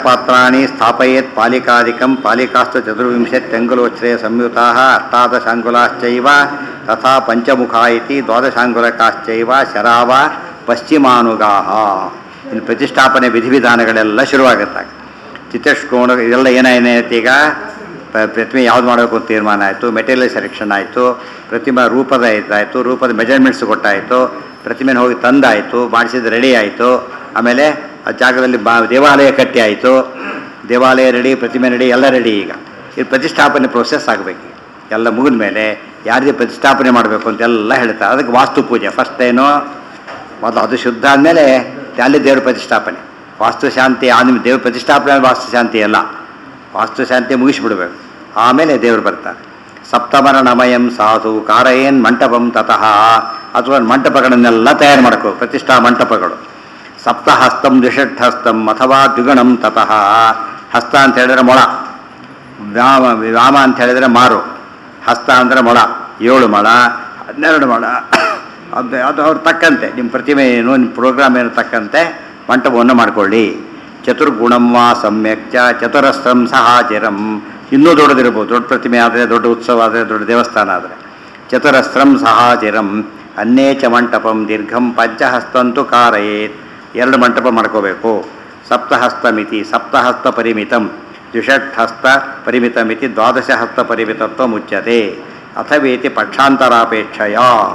ಪಾತ್ರಾಣಿ ಸ್ಥಾಪಯೇತ್ ಪಾಲಿಕಾದಿಕಂ ಪಾಲಿಕಾಸ್ತು ಚತುರ್ವಿಂಶತ್ಯಂಗುಲೋಚ್ಛ್ರಯ ಸಂಯುತಾಃ ಅಷ್ಟಾದಶಾಂಗುಲಾಶ್ಚೈವ ತಥಾ ಪಂಚಮುಖಾ ಇತಿ ದ್ವಾದಶಾಂಗುಲಕಾಶ್ಚೈವ ಶರಾವ ಪಶ್ಚಿಮಾನುಗಾಹ ಇನ್ನು ಪ್ರತಿಷ್ಠಾಪನೆ ವಿಧಿವಿಧಾನಗಳೆಲ್ಲ ಶುರುವಾಗುತ್ತೆ ಚಿತ್ರಷ್ಕೋಣ ಇದೆಲ್ಲ ಏನೇನೈತೆ ಈಗ ಪ- ಪ್ರತಿಮೆ ಯಾವ್ದು ಮಾಡಬೇಕು ಅಂತ ತೀರ್ಮಾನ ಆಯಿತು ಮೆಟೀರಿಯಲ್ ಸೆಲೆಕ್ಷನ್ ಆಯಿತು ಪ್ರತಿಮೆ ರೂಪದ ಇದಾಯಿತು ರೂಪದ ಮೆಜರ್ಮೆಂಟ್ಸ್ ಕೊಟ್ಟಾಯಿತು ಪ್ರತಿಮೆನ ಹೋಗಿ ತಂದಾಯಿತು ಮಾಡಿಸಿದ ರೆಡಿ ಆಯಿತು ಆಮೇಲೆ ಆ ಜಾಗದಲ್ಲಿ ಬಾ ದೇವಾಲಯ ಕಟ್ಟಿ ಆಯಿತು ದೇವಾಲಯ ರೆಡಿ ಪ್ರತಿಮೆ ರೆಡಿ ಎಲ್ಲ ರೆಡಿ ಈಗ ಇದು ಪ್ರತಿಷ್ಠಾಪನೆ ಪ್ರೋಸೆಸ್ ಆಗಬೇಕು ಎಲ್ಲ ಮುಗಿದ ಮೇಲೆ ಯಾರಿಗೆ ಪ್ರತಿಷ್ಠಾಪನೆ ಮಾಡಬೇಕು ಅಂತೆಲ್ಲ ಹೇಳ್ತಾರೆ ಅದಕ್ಕೆ ವಾಸ್ತು ಪೂಜೆ ಫಸ್ಟ್ ಏನು ಮೊದಲು ಅದು ಶುದ್ಧ ಆದಮೇಲೆ ಅಲ್ಲಿ ದೇವ್ರ ಪ್ರತಿಷ್ಠಾಪನೆ ವಾಸ್ತು ಶಾಂತಿ ಆದ್ಮೇಲೆ ದೇವ್ರ ಪ್ರತಿಷ್ಠಾಪನೆ ಆದ್ಮೇಲೆ ವಾಸ್ತು ಶಾಂತಿ ಅಲ್ಲ ವಾಸ್ತು ಶಾಂತಿ ಮುಗಿಸ್ಬಿಡ್ಬೇಕು ಆಮೇಲೆ ದೇವರು ಬರ್ತಾರೆ ಸಪ್ತಮರಣಮಯಂ ಸಾಧು ಕಾರಯೇನ್ ಮಂಟಪಂ ತತಃ ಅಥವಾ ಮಂಟಪಗಳನ್ನೆಲ್ಲ ತಯಾರು ಮಾಡ್ಕೋ ಪ್ರತಿಷ್ಠಾ ಮಂಟಪಗಳು ಸಪ್ತಹಸ್ತಂ ದ್ವಿಷಟ್ಹಸ್ತಂ ಅಥವಾ ದ್ವಿಗುಣಂ ತತಃ ಹಸ್ತ ಅಂತ ಹೇಳಿದ್ರೆ ಮೊಳ ವ್ಯಾಮ ವ್ಯಾಮ ಅಂತ ಹೇಳಿದ್ರೆ ಮಾರು ಹಸ್ತ ಅಂದರೆ ಮೊಳ ಏಳು ಮೊಳ ಹನ್ನೆರಡು ಮೊಳ ಅದು ಅದು ಅವ್ರ ತಕ್ಕಂತೆ ನಿಮ್ಮ ಪ್ರತಿಮೆ ಏನು ನಿಮ್ಮ ಪ್ರೋಗ್ರಾಮ್ ಏನು ತಕ್ಕಂತೆ ಮಂಟಪವನ್ನು ಮಾಡಿಕೊಳ್ಳಿ ಚತುರ್ಗುಣಂ ವಾ ಸಮ್ಯಕ್ ಚ ಚತುರಸ್ರಂ ಸಹಾಚಿರಂ ಇನ್ನೂ ದೊಡ್ಡದಿರ್ಬೋದು ದೊಡ್ಡ ಪ್ರತಿಮೆ ಆದರೆ ದೊಡ್ಡ ಉತ್ಸವ ಆದರೆ ದೊಡ್ಡ ದೇವಸ್ಥಾನ ಆದರೆ ಚತುರಸ್ರಂ ಸಹಾಚಿರಂ ಅನ್ನೇ ಚ ಮಂಟಪಂ ದೀರ್ಘಂ ಪಂಚಹಸ್ತಂತು ಕಾರಯೇತ್ ಎರಡು ಮಂಟಪ ಮಾಡ್ಕೋಬೇಕು ಸಪ್ತಹಸ್ತಮಿತಿ ಸಪ್ತಹಸ್ತ ಪರಿಮಿತಂ ದ್ವಿಷಟ್ ಹಸ್ತ ಪರಿಮಿತಮಿತಿ ದ್ವಾದಶ ಹಸ್ತ ಪರಿಮಿತತ್ವ ಮುಚ್ಯತೆ ಅಥವೇತಿ ಪಕ್ಷಾಂತರಾಪೇಕ್ಷಯ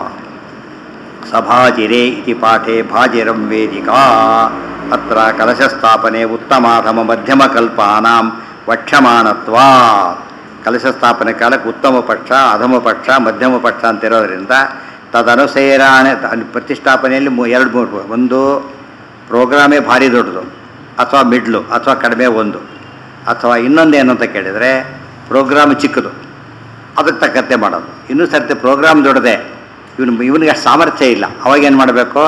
ಸಭಾಜಿರೆ ಇತಿ ಪಾಠೆ ಭಾಜಿರಂ ವೇದಿಕಾ ಅತ್ರ ಕಲಶಸ್ಥಾಪನೆ ಉತ್ತಮಾಧಮ ಮಧ್ಯಮ ಕಲ್ಪಾನಾಂ ವಕ್ಷಮಾನತ್ವ ಕಲಶಸ್ಥಾಪನೆ ಕಾಲಕ್ಕೆ ಉತ್ತಮ ಪಕ್ಷ ಅಧಮ ಪಕ್ಷ ಮಧ್ಯಮ ಪಕ್ಷ ಅಂತ ಇರೋದ್ರಿಂದ ತದನುಸೇರಾಣೆ ತ- ಪ್ರತಿಷ್ಠಾಪನೆಯಲ್ಲಿ ಮೂ- ಎರಡು ಮೂರು ಒಂದು ಪ್ರೋಗ್ರಾಮೇ ಭಾರಿ ದೊಡ್ಡದು ಅಥವಾ ಮಿಡ್ಲು ಅಥವಾ ಕಡಿಮೆ ಒಂದು ಅಥವಾ ಇನ್ನೊಂದು ಏನು ಅಂತ ಕೇಳಿದರೆ ಪ್ರೋಗ್ರಾಮ್ ಚಿಕ್ಕದು ಅದಕ್ಕೆ ತಕ್ಕಂತೆ ಮಾಡೋದು ಇನ್ನೂ ಸರ್ತಿ ಪ್ರೋಗ್ರಾಮ್ ದೊಡ್ಡದೆ ಇವನು ಇವನಿಗೆ ಅಷ್ಟು ಸಾಮರ್ಥ್ಯ ಇಲ್ಲ ಅವಾಗ ಏನು ಮಾಡಬೇಕು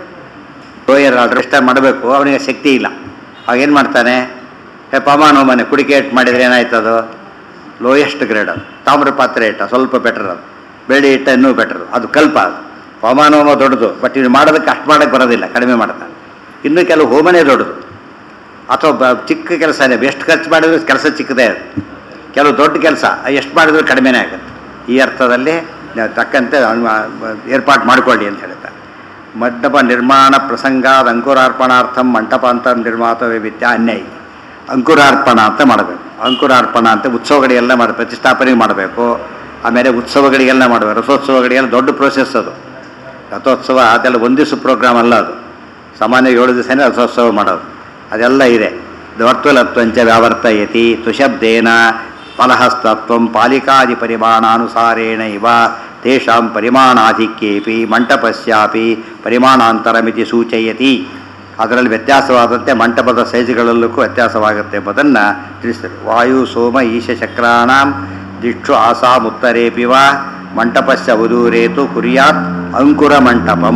ಲೋಯರ್ ಆರ್ಡರ್ ಇಷ್ಟ ಮಾಡಬೇಕು ಅವನಿಗೆ ಶಕ್ತಿ ಇಲ್ಲ ಅವಾಗ ಏನು ಮಾಡ್ತಾನೆ ಹೇ ಪಮಾನೋ ಮನೆ ಕುಡಿಕೆ ಇಟ್ಟು ಮಾಡಿದರೆ ಏನಾಯ್ತು ಅದು ಲೋಯೆಸ್ಟ್ ಗ್ರೇಡ್ ಅದು ತಾಮ್ರ ಪಾತ್ರೆ ಇಟ್ಟ ಸ್ವಲ್ಪ ಬೆಟರ್ ಅದು ಬೆಳ್ಳಿ ಇಟ್ಟ ಇನ್ನೂ ಬೆಟರ್ ಅದು ಕಲ್ಪ ಅದು ಪಮಾನೋಮ ದೊಡ್ಡದು ಬಟ್ ಇವ್ನು ಮಾಡೋದಕ್ಕೆ ಅಷ್ಟು ಮಾಡೋಕ್ಕೆ ಬರೋದಿಲ್ಲ ಕಡಿಮೆ ಮಾಡ್ತಾನೆ ಇನ್ನು ಕೆಲವು ಹೋಮನೇ ದೊಡ್ಡದು ಅಥವಾ ಬ ಚಿಕ್ಕ ಕೆಲಸನೇ ಎಷ್ಟು ಖರ್ಚು ಮಾಡಿದ್ರು ಕೆಲಸ ಚಿಕ್ಕದೇ ಅದು ಕೆಲವು ದೊಡ್ಡ ಕೆಲಸ ಎಷ್ಟು ಮಾಡಿದ್ರು ಕಡಿಮೆನೇ ಆಗುತ್ತೆ ಈ ಅರ್ಥದಲ್ಲಿ ನಾವು ತಕ್ಕಂತೆ ಅನು- ಏರ್ಪಾಟ್ ಮಾಡಿಕೊಳ್ಳಿ ಅಂತ ಹೇಳ್ತಾರೆ ಮಂಟಪ ನಿರ್ಮಾಣ ಪ್ರಸಂಗಾದ ಅಂಕುರಾರ್ಪಣಾರ್ಥಂ ಮಂಟಪಾಂತ ನಿರ್ಮಾತವೇ ವಿದ್ಯಾ ಅನ್ಯಾಯ ಅಂಕುರಾರ್ಪಣ ಅಂತ ಮಾಡಬೇಕು ಅಂಕುರಾರ್ಪಣ ಅಂತ ಉತ್ಸವಗಳಿಗೆಲ್ಲ ಮಾಡಿ ಪ್ರತಿಷ್ಠಾಪನೆ ಮಾಡಬೇಕು ಆಮೇಲೆ ಉತ್ಸವಗಳಿಗೆಲ್ಲ ಮಾಡಬೇಕು ರಥೋತ್ಸವಗಳಿಗೆಲ್ಲ ದೊಡ್ಡ ಪ್ರೋಸೆಸ್ ಅದು ರಥೋತ್ಸವ ಅದೆಲ್ಲ ಒಂದು ದಿವಸ ಪ್ರೋಗ್ರಾಮ್ ಅಲ್ಲ ಅದು ಸಾಮಾನ್ಯ ಏಳು ದಿವಸನೇ ರಥೋತ್ಸವ ಮಾಡೋದು ಅದೆಲ್ಲ ಇದೆ ವರ್ತುಲತ್ವಂಚ ವ್ಯಾವರ್ತಯತಿ ತುಶಬ್ದೇನ ಫಲಹಸ್ತತ್ವಂ ಪಾಲಿಕಾದಿ ಪರಿಮಾಣಾನುಸಾರೇಣ ಇವ ತೇಷಾಂ ಪರಿಮಾಣಾಧಿಕ್ಯೇಪಿ ಮಂಟಪಸ್ಯಾಪಿ ಪರಿಮಾಣಾಂತರಮಿತಿ ಸೂಚಯತಿ ಅದರಲ್ಲಿ ವ್ಯತ್ಯಾಸವಾದಂತೆ ಮಂಟಪದ ಸೈಜ್ಗಳಲ್ಲೂ ವ್ಯತ್ಯಾಸವಾಗುತ್ತೆ ಎಂಬುದನ್ನು ತಿಳಿಸಿದರು ವಾಯು ಸೋಮ ಈಶ ಚಕ್ರಾಣಾಂ ದಿಕ್ಷು ಆಸಾಮುತ್ತರೇಪಿ ವಾ ಮಂಟಪಸ್ಯ ಉದೂರೇತು ಕುರ್ಯಾತ್ ಅಂಕುರ ಮಂಟಪಂ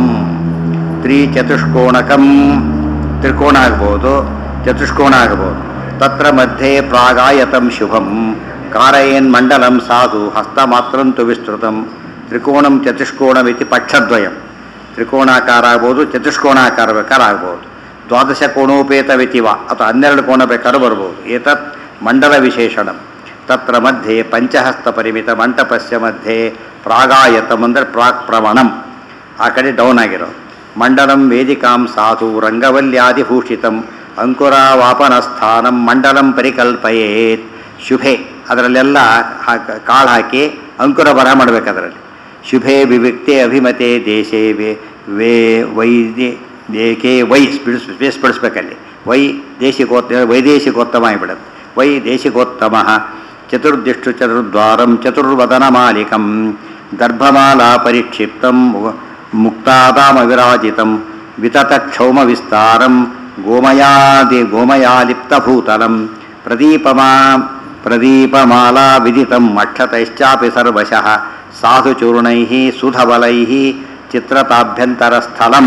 ತ್ರಿಚತುಷ್ಕೋಣಕಂ ತ್ರಿಕೋಣ ಆಗ್ಬೋದು ಚತುಷ್ಕೋಣ ಆಗ್ಬೋದು ತತ್ರ ಮಧ್ಯೆ ಪ್ರಾಗಾಯತಂ ಶುಭಂ ಕಾರಯೇನ್ ಮಂಡಲಂ ಸಾಧು ಹಸ್ತಮಾತ್ರಂತು ವಿಸ್ತೃತಂ ತ್ರಿಕೋಣಂ ಚತುಷ್ಕೋಣಮಿತಿ ಪಕ್ಷದ್ವಯಂ ತ್ರಿಕೋಣಾಕಾರ ಆಗ್ಬೋದು ಚತುಷ್ಕೋಣಾಕಾರ ಬೇಕಾದ್ರೆ ಆಗ್ಬೋದು ದ್ವಾದಶ ಕೋಣೋಪೇತ ವಿತಿವ ಅಥವಾ ಹನ್ನೆರಡು ಕೋಣ ಬೇಕಾದ್ರೂ ಬರ್ಬೋದು ಏತತ್ ಮಂಡಲ ವಿಶೇಷಣಂ ತತ್ರ ಮಧ್ಯೆ ಪಂಚಹಸ್ತ ಪರಿಮಿತ ಮಂಟಪಸ್ಯ ಮಧ್ಯೆ ಪ್ರಾಗಾಯತಂ ಅಂದರೆ ಪ್ರಾಕ್ ಪ್ರವಣಂ ಆ ಕಡೆ ಡೌನ್ ಆಗಿರೋ ಮಂಡಲಂ ವೇದಿಕಾಂ ಸಾಧು ರಂಗವಲ್ಯಾದಿಭೂಷಿತಂ ಅಂಕುರಾವಾಪನ ಸ್ಥಾನಂ ಮಂಡಲಂ ಪರಿಕಲ್ಪಯೇತ್ ಶುಭೆ ಅದರಲ್ಲೆಲ್ಲ ಹಾಕ ಕಾಳು ಹಾಕಿ ಅಂಕುರ ಬರ ಮಾಡ್ಬೇಕು ಅದರಲ್ಲಿ ಶುಭೆ ವಿವಿಕ್ತೆ ಅಭಿಮತೆ ದೇಶೇ ವೇ ವೇ ವೈದ್ಯ ದೇಕೆ ವೈ ಬಿಡಿಸ್ ಬೇಸ್ಪಡಿಸ್ಬೇಕಲ್ಲಿ ವೈ ದೇಶಿಕೋತ್ತ ವೈದೇಶಿಕೋತ್ತಮ ಆಗಿಬಿಡುತ್ತೆ ವೈ ದೇಶಿಕೋತ್ತಮ ಚತುರ್ದಿಷ್ಟು ಚತುರ್ದ್ವಾರಂ ಚತುರ್ವದನಮಾಲಿಕಂ ದರ್ಭಮಾಲಾ ಪರಿಕ್ಷಿಪ್ತಂ ಮುಕ್ತಾದಾಮವಿರಾಜಿತಂ ವಿತತಕ್ಷೌಮ ವಿಸ್ತಾರಂ ಗೋಮಯಾದಿ ಗೋಮಯಾಲಿಪ್ತಭೂತಲಂ ಪ್ರದೀಪಮಾ ಪ್ರದೀಪಮಾಲಾ ವಿದಿತಂ ಅಕ್ಷತೈಶ್ಚಾಪಿ ಸರ್ವಶಃ ಸಾಧುಚೂರ್ಣೈ ಸುಧಬಲೈ ಚಿತ್ರತಾಭ್ಯಂತರಸ್ಥಳಂ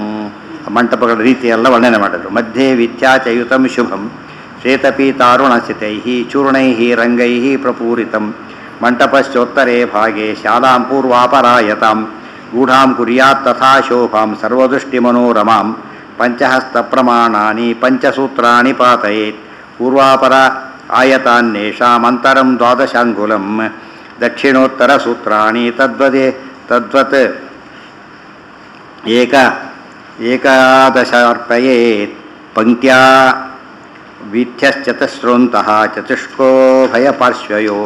ಮಂಟಪಗಳ ರೀತಿಯೆಲ್ಲ ವರ್ಣನೆ ಮಾಡಿದರು ಮಧ್ಯೆ ವಿದ್ಯಾಚಯುತಂ ಶುಭಂ ಶ್ವೇತಪೀತಾರುಣಸ್ಥಿತೈ ಚೂರ್ಣೈ ರಂಗೈ ಪ್ರಪೂರಿತಂ ಮಂಟಪಶ್ಚೋತ್ತರೆ ಭಾಗೆ ಶಾಲಾಂ ಪೂರ್ವಾಪರಾಯತಾಂ ಗೂಢಾಂ ಕುರ್ಯಾತ್ ತಥಾ ಶೋಭಾಂ ಸರ್ವದೃಷ್ಟಿಮನೋರಮಾಂ ಪಂಚಹಸ್ತಪ್ರಮಾಣಾನಿ ಪಂಚಸೂತ್ರಾಣಿ ಪಾತಯೇತ್ ಪೂರ್ವಾಪರ ಆಯತಾನ್ಯೇಷಾಮಂತರಂ ದ್ವಾದಶಾಂಗುಲಂ ದಕ್ಷಿಣೋತ್ತರ ಸೂತ್ರಾಣಿ ತದ್ವದೇ ತದ್ವತ್ ಏಕ ಏಕಾದಶಾರ್ಪಯೇತ್ ಪಂಕ್ತ್ಯಾ ವೀಥ್ಯಶ್ಚತಸ್ರೋಂತಹ ಚತುಷ್ಕೋಭಯಪಾರ್ಶ್ವಯೋ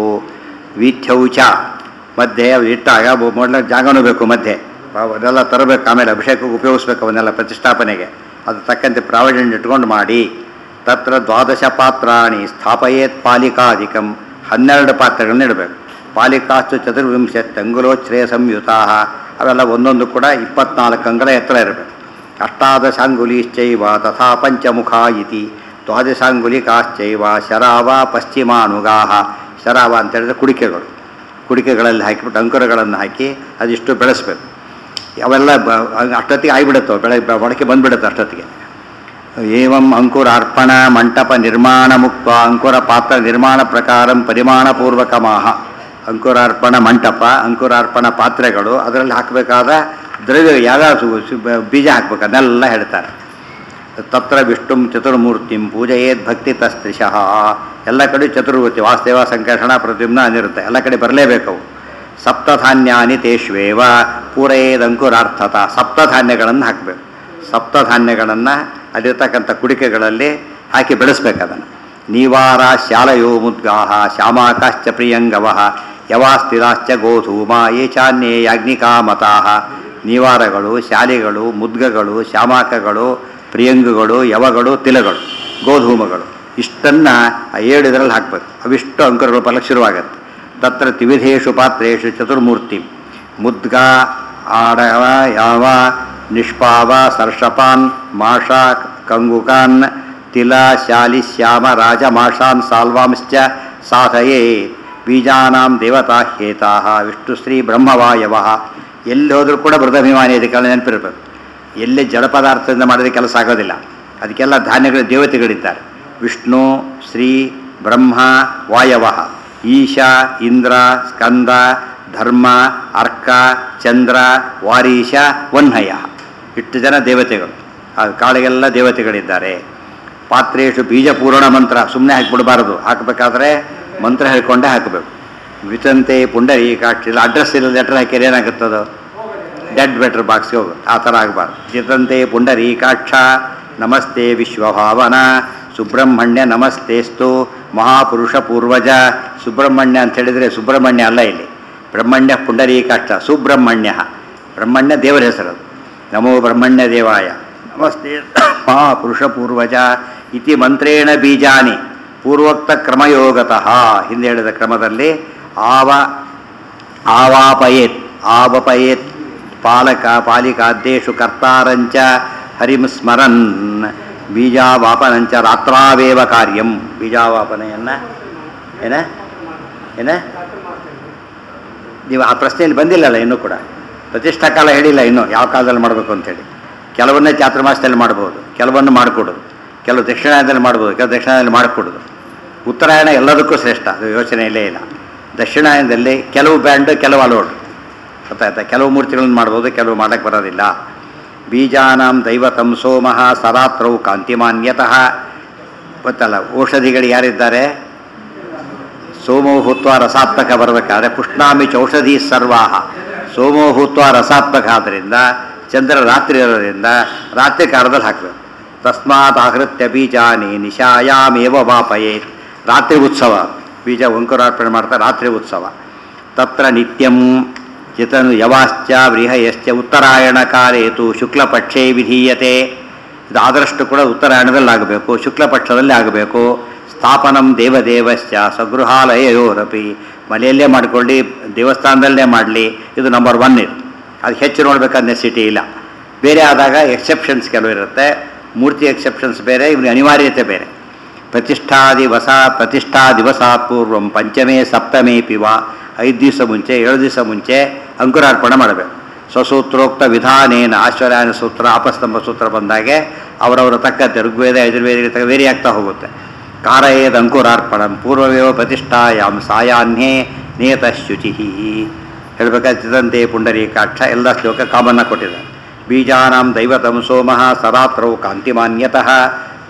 ವೀಥ್ಯೌ ಚ ಮಧ್ಯೆ ಅವು ಇಟ್ಟಾಗ ಮೊದಲ ಜಾಗನೂ ಬೇಕು ಮಧ್ಯೆ ಅವನ್ನೆಲ್ಲ ತರಬೇಕು ಆಮೇಲೆ ಅಭಿಷೇಕಕ್ಕೆ ಉಪಯೋಗಿಸ್ಬೇಕು ಅವನ್ನೆಲ್ಲ ಪ್ರತಿಷ್ಠಾಪನೆಗೆ ಅದು ತಕ್ಕಂತೆ ಪ್ರಾವಿಡೆಂಟ್ ಇಟ್ಕೊಂಡು ಮಾಡಿ ತತ್ರ ದ್ವಾದಶ ಪಾತ್ರಾಣಿ ಸ್ಥಾಪಯೇತ್ ಪಾಲಿಕಾಧಿಕಂ ಹನ್ನೆರಡು ಪಾತ್ರೆಗಳನ್ನ ಇಡಬೇಕು ಪಾಲಿಕಾಸ್ತು ಚತುರ್ವಿಂಶತ್ ಅಂಗುಲೋಚ್ಛ್ರಯ ಸಂಯುತಾ ಅವೆಲ್ಲ ಒಂದೊಂದು ಕೂಡ ಇಪ್ಪತ್ನಾಲ್ಕು ಅಂಗಳ ಎತ್ತರ ಇರಬೇಕು ಅಷ್ಟಾದಶಾಂಗುಲಿಶ್ಚೈವ ತಥಾ ಪಂಚಮುಖ ಇತಿ ದ್ವಾದಶಾಂಗುಲಿಕಾಶ್ಚೈವ ಶರಾವ ಪಶ್ಚಿಮಾನುಗಾ ಶರಾವ ಅಂತ ಹೇಳಿದ್ರೆ ಕುಡಿಕೆಗಳು ಕುಡಿಕೆಗಳಲ್ಲಿ ಹಾಕಿಬಿಟ್ಟು ಅಂಕುರಗಳನ್ನು ಹಾಕಿ ಅದಿಷ್ಟು ಬೆಳೆಸ್ಬೇಕು ಅವೆಲ್ಲ ಬ ಅಷ್ಟೊತ್ತಿಗೆ ಆಗಿಬಿಡುತ್ತವೆ ಬೆಳೆ ಮೊಳಕೆ ಬಂದ್ಬಿಡುತ್ತೆ ಅಷ್ಟೊತ್ತಿಗೆ ಏವಂ ಅಂಕುರಾರ್ಪಣ ಮಂಟಪ ನಿರ್ಮಾಣ ಮುಕ್ತ ಅಂಕುರ ಪಾತ್ರ ನಿರ್ಮಾಣ ಪ್ರಕಾರ ಪರಿಮಾಣಪೂರ್ವಕಮಾಹ ಅಂಕುರಾರ್ಪಣ ಮಂಟಪ ಅಂಕುರಾರ್ಪಣ ಪಾತ್ರೆಗಳು ಅದರಲ್ಲಿ ಹಾಕಬೇಕಾದ ದ್ರವ್ಯ ಯಾವ್ಯಾವ ಬೀಜ ಹಾಕ್ಬೇಕು ಅದನ್ನೆಲ್ಲ ಹೇಳ್ತಾರೆ ತತ್ರ ವಿಷ್ಣುಂ ಚತುರ್ಮೂರ್ತಿಂ ಪೂಜೆಯೇದ್ ಭಕ್ತಿ ತಸ್ತ್ರಿಶಃ ಎಲ್ಲ ಕಡೆ ಚತುರ್ಮೂರ್ತಿ ವಾಸ್ತೇವ ಸಂಕರ್ಷಣ ಪ್ರತಿಮ್ನ ಅನಿರುತ್ತೆ ಎಲ್ಲ ಕಡೆ ಬರಲೇಬೇಕು ಅವು ಸಪ್ತಧಾನ್ಯಾನಿ ತೇಷ್ವೇವ ಪೂರೈಯದಂಕುರಾರ್ಥತ ಸಪ್ತಧಾನ್ಯಗಳನ್ನು ಹಾಕಬೇಕು ಸಪ್ತಧಾನ್ಯಗಳನ್ನು ಅಲ್ಲಿರ್ತಕ್ಕಂಥ ಕುಡಿಕೆಗಳಲ್ಲಿ ಹಾಕಿ ಬೆಳೆಸ್ಬೇಕು ಅದನ್ನು ನೀವಾರ ಶಾಲಯೋ ಮುದ್ಗಾಹ ಶ್ಯಾಮಾಕಾಶ್ಚ ಪ್ರಿಯಂಗವ ಯವಾಸ್ಥಿರಾಶ್ಚ ಗೋಧೂಮ ಏಚಾನ್ಯೇ ಯಾಜ್ಞಿಕಾ ಮತಾಹ ನೀವಾರಗಳು ಶಾಲೆಗಳು ಮುದ್ಗಗಳು ಶ್ಯಾಮಾಕಗಳು ಪ್ರಿಯಂಗುಗಳು ಯವಗಳು ತಿಲಗಳು ಗೋಧೂಮಗಳು ಇಷ್ಟನ್ನು ಆ ಏಳು ಇದರಲ್ಲಿ ಹಾಕಬೇಕು ಅವಿಷ್ಟು ಅಂಕುರಗಳು ಫಲಕ್ಕೆ ಶುರುವಾಗತ್ತೆ ತತ್ರ ತ್ರಿವಿಧೇಷು ಪಾತ್ರೇಷು ಚತುರ್ಮೂರ್ತಿ ಮುದ್ಗ ಆಡವ ಯಾವ ನಿಷ್ಪಾವ ಸರ್ಷಪಾನ್ ಮಾಷ ಕಂಗುಕಾನ್ ತಿಲ ಶಾಲಿ ಶ್ಯಾಮ ರಾಜ ಮಾಷಾನ್ ಸಾಲ್ವಾಂಶ್ಚ ಸಾಧಯೇ ಬೀಜಾನಾಂ ದೇವತಾ ಹೇತಾ ವಿಷ್ಣುಶ್ರೀ ಬ್ರಹ್ಮವಾಯವ ಎಲ್ಲಿ ಹೋದರೂ ಕೂಡ ಬೃಹದಭಿಮಾನಿ ಅದಕ್ಕೆಲ್ಲ ನೆನಪಿರ್ಬೇಕು ಎಲ್ಲಿ ಜಡ ಪದಾರ್ಥದಿಂದ ಮಾಡಿದ್ರೆ ಕೆಲಸ ಆಗೋದಿಲ್ಲ ಅದಕ್ಕೆಲ್ಲ ಧಾನ್ಯಗಳ ದೇವತೆಗಳಿದ್ದಾರೆ ವಿಷ್ಣು ಶ್ರೀ ಬ್ರಹ್ಮ ವಾಯವ ಈಶ ಇಂದ್ರ ಸ್ಕಂದ ಧರ್ಮ ಅರ್ಕ ಚಂದ್ರ ವಾರೀಶ ವನ್ಹಯ ಇಷ್ಟು ಜನ ದೇವತೆಗಳು ಆ ಕಾಳಿಗೆಲ್ಲ ದೇವತೆಗಳಿದ್ದಾರೆ ಪಾತ್ರೇಶು ಬೀಜಪೂರ್ಣ ಮಂತ್ರ ಸುಮ್ಮನೆ ಹಾಕಿಬಿಡಬಾರದು ಹಾಕಬೇಕಾದ್ರೆ ಮಂತ್ರ ಹೇಳ್ಕೊಂಡೇ ಹಾಕಬೇಕು ವಿಚಂತೆ ಪುಂಡರೀಕಾಕ್ಷಿ ಅಡ್ರೆಸ್ ಇಲ್ಲ ಲೆಟರ್ ಹಾಕಿದ್ರೆ ಏನಾಗುತ್ತದು ಡೆಡ್ ಬೆಟರ್ ಬಾಕ್ಸ್ಗೆ ಹೋಗುತ್ತೆ ಆ ಥರ ಆಗಬಾರ್ದು ಚಿತಂತೆ ಪುಂಡರೀಕಾಕ್ಷ ನಮಸ್ತೆ ವಿಶ್ವಭಾವನ ಸುಬ್ರಹ್ಮಣ್ಯ ನಮಸ್ತೇಸ್ತು ಮಹಾಪುರುಷ ಪೂರ್ವಜ ಸುಬ್ರಹ್ಮಣ್ಯ ಅಂತ ಹೇಳಿದರೆ ಸುಬ್ರಹ್ಮಣ್ಯ ಅಲ್ಲ ಇಲ್ಲಿ ಬ್ರಹ್ಮಣ್ಯ ಪುಂಡರೀಕಾಕ್ಷ ಸುಬ್ರಹ್ಮಣ್ಯ ಬ್ರಹ್ಮಣ್ಯ ದೇವರ ಹೆಸರು ನಮೋ ಬ್ರಹ್ಮಣ್ಯ ದೇವಾಯ ನಮಸ್ತೆ ಮಹಾಪುರುಷ ಪೂರ್ವಜ ಇತಿ ಮಂತ್ರೇಣ ಬೀಜಾನಿ ಪೂರ್ವೋಕ್ತ ಕ್ರಮಯೋಗತಃ ಹಿಂದೆ ಹೇಳಿದ ಕ್ರಮದಲ್ಲಿ ಆವ ಆವಾಪಯೇತ್ ಆವಪಯೇತ್ ಪಾಲಕ ಪಾಲಿಕಾದ್ದೇಶು ಕರ್ತಾರಂಚ ಹರಿಂ ಸ್ಮರನ್ ಬೀಜಾವಾಪನಂಚ ರಾತ್ರಾವೇವ ಕಾರ್ಯಂ ಬೀಜಾವಾಪನೆಯನ್ನು ಏನ ಏನ ನೀವು ಆ ಪ್ರಶ್ನೆಯಲ್ಲಿ ಬಂದಿಲ್ಲಲ್ಲ ಇನ್ನೂ ಕೂಡ ಪ್ರತಿಷ್ಠಾ ಕಾಲ ಹೇಳಿಲ್ಲ ಇನ್ನೂ ಯಾವ ಕಾಲದಲ್ಲಿ ಮಾಡಬೇಕು ಅಂತೇಳಿ ಕೆಲವನ್ನೇ ಚಾತುರ್ಮಾಸದಲ್ಲಿ ಮಾಡ್ಬೋದು ಕೆಲವನ್ನು ಮಾಡಿಕೊಡೋದು ಕೆಲವು ದಕ್ಷಿಣಾಯನದಲ್ಲಿ ಮಾಡ್ಬೋದು ಕೆಲವು ದಕ್ಷಿಣಾಯನದಲ್ಲಿ ಮಾಡಿಕೊಡೋದು ಉತ್ತರಾಯಣ ಎಲ್ಲದಕ್ಕೂ ಶ್ರೇಷ್ಠ ಅದು ಯೋಚನೆಯಲ್ಲೇ ಇಲ್ಲ ದಕ್ಷಿಣಾಯನದಲ್ಲಿ ಕೆಲವು ಬ್ಯಾಂಡ್ ಕೆಲವು ಅಲೋಡ್ ಗೊತ್ತಾಯ್ತಾ ಕೆಲವು ಮೂರ್ತಿಗಳನ್ನು ಮಾಡ್ಬೋದು ಕೆಲವು ಮಾಡಕ್ಕೆ ಬರೋದಿಲ್ಲ ಬೀಜಾನಾಂ ದೈವತಂ ಸೋಮಃ ಸರಾತ್ರೌ ಕಾಂತಿಮಾನ್ಯತಃ ಗೊತ್ತಲ್ಲ ಔಷಧಿಗಳು ಯಾರಿದ್ದಾರೆ ಸೋಮೋಹುತ್ವ ರಸಾತ್ಮಕ ಬರಬೇಕಾದ್ರೆ ಪುಷ್ಣಾಮಿ ಚೌಷಧಿ ಸರ್ವಾಹ ಸೋಮೋಹುತ್ವ ರಸಾತ್ಮಕ ಆದ್ದರಿಂದ ಚಂದ್ರ ರಾತ್ರಿ ಇರೋದ್ರಿಂದ ರಾತ್ರಿ ಕಾಲದಲ್ಲಿ ಹಾಕಬೇಕು ತಸ್ಮಾತ್ ಆಹೃತ್ಯ ಬೀಜಾನಿ ನಿಶಾಯಾಮೇವ ವಾಪಯೇತ್ ರಾತ್ರಿ ಉತ್ಸವ ಬೀಜ ಅಂಕುರಾರ್ಪಣೆ ಮಾಡ್ತಾರೆ ರಾತ್ರಿ ಉತ್ಸವ ತತ್ರ ನಿತ್ಯಂ ಚಿತನು ಯವಾಶ್ಚ ಬೃಹಯಶ್ಚ ಉತ್ತರಾಯಣ ಕಾಲೇತು ಶುಕ್ಲಪಕ್ಷೇ ವಿಧೀಯತೆ ಇದು ಆದಷ್ಟು ಕೂಡ ಉತ್ತರಾಯಣದಲ್ಲಿ ಆಗಬೇಕು ಶುಕ್ಲಪಕ್ಷದಲ್ಲಿ ಆಗಬೇಕು ಸ್ಥಾಪನಂ ದೇವದೇವಶ್ಚ ಸ್ವಗೃಹಾಲಯೋರಪಿ ಮನೆಯಲ್ಲೇ ಮಾಡಿಕೊಳ್ಳಿ ದೇವಸ್ಥಾನದಲ್ಲೇ ಮಾಡಲಿ ಇದು ನಂಬರ್ ಒನ್ ಇದು ಅದು ಹೆಚ್ಚು ನೋಡಬೇಕಾದ ನೆಸಿಟಿ ಇಲ್ಲ ಬೇರೆ ಆದಾಗ ಎಕ್ಸೆಪ್ಷನ್ಸ್ ಕೆಲವು ಇರುತ್ತೆ ಮೂರ್ತಿ ಎಕ್ಸೆಪ್ಷನ್ಸ್ ಬೇರೆ ಇವನು ಅನಿವಾರ್ಯತೆ ಬೇರೆ ಪ್ರತಿಷ್ಠಾ ದಿವಸ ಪ್ರತಿಷ್ಠಾ ದಿವಸಾತ್ ಪೂರ್ವಂ ಪಂಚಮೇ ಸಪ್ತಮೇ ಪಿವ ಐದು ದಿವಸ ಮುಂಚೆ ಏಳು ದಿವಸ ಮುಂಚೆ ಅಂಕುರಾರ್ಪಣೆ ಮಾಡಬೇಕು ಸ್ವಸೂತ್ರೋಕ್ತ ವಿಧಾನೇನ ಆಶ್ವರ್ಯಾನ ಸೂತ್ರ ಅಪಸ್ತಂಭ ಸೂತ್ರ ಬಂದಾಗೆ ಅವರವರ ತಕ್ಕಂತೆ ಋಗ್ವೇದ ಯಜುರ್ವೇದ ತಕ್ಕ ವೇರಿ ಆಗ್ತಾ ಹೋಗುತ್ತೆ ಕಾರಯೇದ ಅಂಕುರಾರ್ಪಣ ಪೂರ್ವವೇವ ಪ್ರತಿಷ್ಠಾಯಾಮ್ ಸಾಯಾನ್ಯೇ ನೇತ ಶುಚಿ ಹೇಳಬೇಕಾದಂತೆ ಪುಂಡರೀಕಾಕ್ಷ ಎಲ್ಲ ಶ್ಲೋಕ ಕಾಮನ್ನ ಕೊಟ್ಟಿದ್ದಾರೆ ಬೀಜಾನಾಂ ದೈವತಂ ಸೋಮಃ ಸರಾತ್ರೌ ಕಾಂತಿಮಾನ್ಯತಃ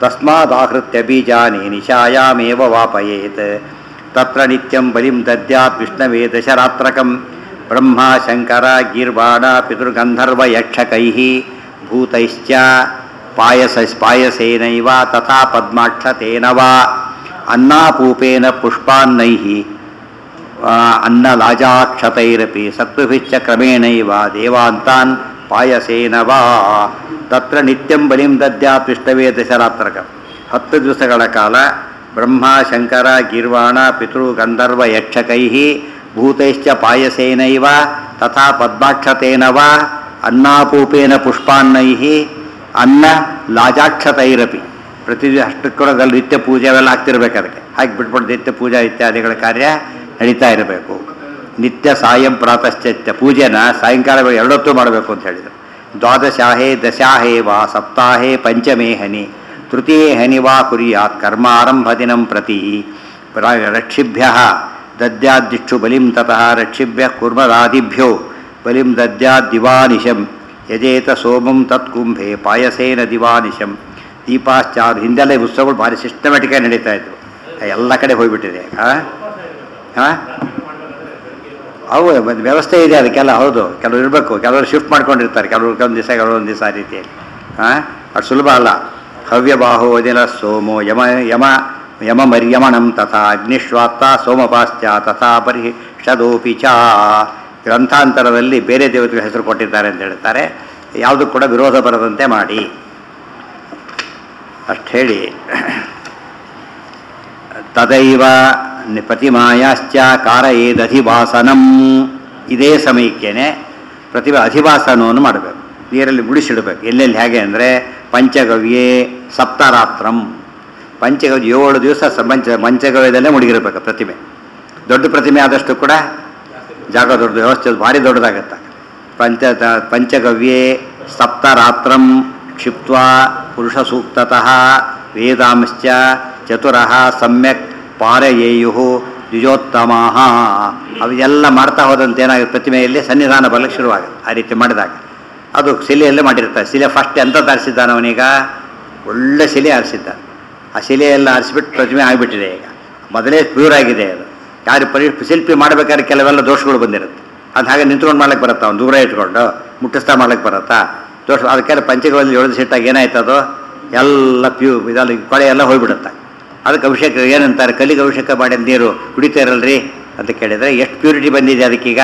ತಸ್ಮಾದಾಹೃತ್ಯ ಬೀಜಾನಿ ನಿಶಾಯಾಮೇವ ವಾಪಯೇತ್ ತತ್ರ ನಿತ್ಯಂ ಬಲಿಂ ದದ್ಯಾತ್ ವಿಷ್ಣವೇ ದಶರಾತ್ರಕಂ ಬ್ರಹ್ಮ ಶಂಕರ ಗೀರ್ವಾಣ ಪಿತೃಗಂಧರ್ವ ಯಕ್ಷಕೈ ಭೂತೈಶ್ಚ ಪಾಯಸ ಪಾಯಸೇನೈವ ತಥಾ ಪದ್ಮಾಕ್ಷತೇನ ವಾ ಅನ್ನಪೂಪೇನ ಪುಷ್ಪಾನ್ನೈಃ ಆ, ಅನ್ನಲಾಜಾಕ್ಷತೈರಪಿ ಸತ್ವಭಿಶ್ಚ ಕ್ರಮೇಣೈವ ದೇವಾಂತಾನ್ ಪಾಯಸೇನ ವಾ ತತ್ರ ನಿತ್ಯಂ ಬಲಿಂ ದದ್ಯಾತ್ ವಿಷ್ಣವೇ ದಶರಾತ್ರಕ ಹತ್ತು ದಿವಸಗಳ ಕಾಲ ಬ್ರಹ್ಮ ಶಂಕರ ಗೀರ್ವಾಣ ಪಿತೃ ಗಂಧರ್ವ ಯಕ್ಷಕೈ ಭೂತೈಶ್ಚ ಪಾಯಸೇನೈವ ತಥಾ ಪದ್ಮಾಕ್ಷತೇನ ವಾ ಅನ್ನಪೂಪೇನ ಪುಷ್ಪಾನ್ನೈ ಅನ್ನ ಲಾಜಾಕ್ಷತೈರಪಿ ಪ್ರತಿದಿನ ಅಷ್ಟಕ್ಕೆ ಕೂಡ ಅದ್ರಲ್ಲಿ ನಿತ್ಯ ಪೂಜೆ ಅವೆಲ್ಲ ಆಗ್ತಿರ್ಬೇಕು ಅದಕ್ಕೆ ಹಾಗೆ ಬಿಟ್ಬಿಟ್ಟು ನಿತ್ಯ ಪೂಜಾ ಇತ್ಯಾದಿಗಳ ಕಾರ್ಯ ನಡೀತಾ ಇರಬೇಕು ನಿತ್ಯ ಸಾಯಂ ಪ್ರಾತಶ್ಚತ್ಯ ಪೂಜೆನ ಸಾಯಂಕಾಲ ವೇಳೆ ಎರಡೊತ್ತು ಮಾಡಬೇಕು ಅಂತ ಹೇಳಿದರು ದ್ವಾದಶಾಹೇ ದಶಾಹೇ ವಾ ಸಪ್ತಾಹೇ ಪಂಚಮೇ ಹನಿ ತೃತೀಯೇ ಹನಿ ವಾ ಕುರ್ಯಾತ್ ಕರ್ಮಾರಂಭ ದಿನಂ ಪ್ರತಿ ರಕ್ಷಿಭ್ಯ ದದ್ಯಾದಿಕ್ಷು ಬಲಿಂ ತತಃ ರಕ್ಷಿಭ್ಯ ಕುರ್ಮರಾದಿಭ್ಯೋ ಬಲಿಂ ದದ್ಯಾದ್ ದಿವಾನಿಶಂ ಯಜೇತ ಸೋಮಂ ತತ್ಕುಂಭೆ ಪಾಯಸೇನ ದಿವಾನಿಶಂ ದೀಪಾಶ್ಚಾರ ಹಿಂದೆಲ್ಲ ಈ ಉತ್ಸವಗಳು ಭಾರಿ ಸಿಸ್ಟಮೆಟಿಕಾಗಿ ನಡೀತಾ ಇದ್ವು ಎಲ್ಲ ಕಡೆ ಹೋಗ್ಬಿಟ್ಟಿದೆ ಹಾಂ ಹಾಂ ಅವು ಒಂದು ವ್ಯವಸ್ಥೆ ಇದೆ ಅದಕ್ಕೆಲ್ಲ ಹೌದು ಕೆಲವರು ಇರಬೇಕು ಕೆಲವರು ಶಿಫ್ಟ್ ಮಾಡ್ಕೊಂಡಿರ್ತಾರೆ ಕೆಲವರು ಒಂದು ದಿವಸ ಕೆಲವೊಂದು ದಿವಸ ಆ ರೀತಿಯಲ್ಲಿ ಹಾಂ ಅದು ಸುಲಭ ಅಲ್ಲ ಹವ್ಯಬಾಹೋ ಅದಿಲ ಸೋಮೋ ಯಮ ಯಮ ಯಮ ಮರ್ಯಮಣಂ ತಥಾ ಅಗ್ನಿಶ್ವಾತ್ತ ಸೋಮಪಾಶ್ಚ ತಥಾ ಪರಿಷದೋಪಿ ಚ ಗ್ರಂಥಾಂತರದಲ್ಲಿ ಬೇರೆ ದೇವತೆಗಳ ಹೆಸರು ಕೊಟ್ಟಿದ್ದಾರೆ ಅಂತ ಹೇಳ್ತಾರೆ ಯಾವುದು ಕೂಡ ವಿರೋಧ ಬರದಂತೆ ಮಾಡಿ ಅಷ್ಟು ಹೇಳಿ ತದೈವ ನಿ- ಪ್ರತಿಮಾಯಾಶ್ಚ ಕಾರಯೇದಧಿವಾಸನಂ ಇದೇ ಸಮಯಕ್ಕೇನೆ ಪ್ರತಿಭಾ ಅಧಿವಾಸನವನ್ನು ಮಾಡಬೇಕು ನೀರಲ್ಲಿ ಮುಡಿಸಿಡಬೇಕು ಎಲ್ಲೆಲ್ಲಿ ಹೇಗೆ ಅಂದರೆ ಪಂಚಗವ್ಯೇ ಸಪ್ತರಾತ್ರಂ ಪಂಚಗವ್ಯ ಏಳು ದಿವಸ ಸ- ಪಂಚ ಪಂಚಗವ್ಯದಲ್ಲೇ ಮುಳುಗಿರಬೇಕು ಪ್ರತಿಮೆ ದೊಡ್ಡ ಪ್ರತಿಮೆ ಆದಷ್ಟು ಕೂಡ ಜಾಗ ದೊಡ್ಡ ವ್ಯವಸ್ಥೆ ಭಾರಿ ದೊಡ್ಡದಾಗತ್ತೆ ಪಂಚ ಪಂಚಗವ್ಯೇ ಸಪ್ತರಾತ್ರಂ ಕ್ಷಿಪ್ತ್ವಾ ಪುರುಷ ಸೂಕ್ತತಃ ವೇದಾಂಶ್ಚ ಚತುರಃ ಸಮ್ಯಕ್ ಪಾರಯೇಯು ದ್ವಿಜೋತ್ತಮ ಅವೆಲ್ಲ ಮಾಡ್ತಾ ಹೋದಂತೆ ಏನಾಗುತ್ತೆ ಪ್ರತಿಮೆಯಲ್ಲಿ ಸನ್ನಿಧಾನ ಬರಲಿಕ್ಕೆ ಶುರುವಾಗುತ್ತೆ ಆ ರೀತಿ ಮಾಡಿದಾಗ ಅದು ಶಿಲೆಯಲ್ಲೇ ಮಾಡಿರ್ತಾರೆ ಶಿಲೆ ಫಸ್ಟ್ ಎಂಥದ್ದು ಆರಿಸಿದ್ದಾನೆ ಅವನೀಗ ಒಳ್ಳೆ ಶಿಲೆ ಆರಿಸಿದ್ದಾನೆ ಆ ಶಿಲೆಯೆಲ್ಲ ಆರಿಸಿಬಿಟ್ಟು ಪ್ರತಿಮೆ ಆಗಿಬಿಟ್ಟಿದೆ ಈಗ ಮೊದಲೇ ಪ್ಯೂರ್ ಆಗಿದೆ ಅದು ಯಾರು ಪರಿ ಶಿಲ್ಪಿ ಮಾಡಬೇಕಾದ್ರೆ ಕೆಲವೆಲ್ಲ ದೋಷಗಳು ಬಂದಿರುತ್ತೆ ಅದು ಹಾಗೆ ನಿಂತ್ಕೊಂಡು ಮಾಡ್ಲಿಕ್ಕೆ ಬರುತ್ತಾ ಅವ್ನು ದೂರ ಇಟ್ಕೊಂಡು ಮುಟ್ಟಿಸ್ತಾ ಮಾಡ್ಲಿಕ್ಕೆ ಬರುತ್ತಾ ದೋಷ ಅದಕ್ಕೆಲ್ಲ ಪಂಚಗಳಲ್ಲಿ ಎಳೆದು ಸಿಟ್ಟಾಗ ಏನಾಯ್ತು ಅದು ಎಲ್ಲ ಪ್ಯೂ ಇದೆಲ್ಲ ಕೊಳೆ ಎಲ್ಲ ಹೋಗ್ಬಿಡುತ್ತೆ ಅದಕ್ಕೆ ಅಭಿಷೇಕ ಏನಂತಾರೆ ಕಲ್ಲಿಗೆ ಅಭಿಷೇಕ ಮಾಡಿ ನೀರು ಕುಡಿತಾ ಇರಲ್ರಿ ಅಂತ ಕೇಳಿದರೆ ಎಷ್ಟು ಪ್ಯೂರಿಟಿ ಬಂದಿದೆ ಅದಕ್ಕೀಗ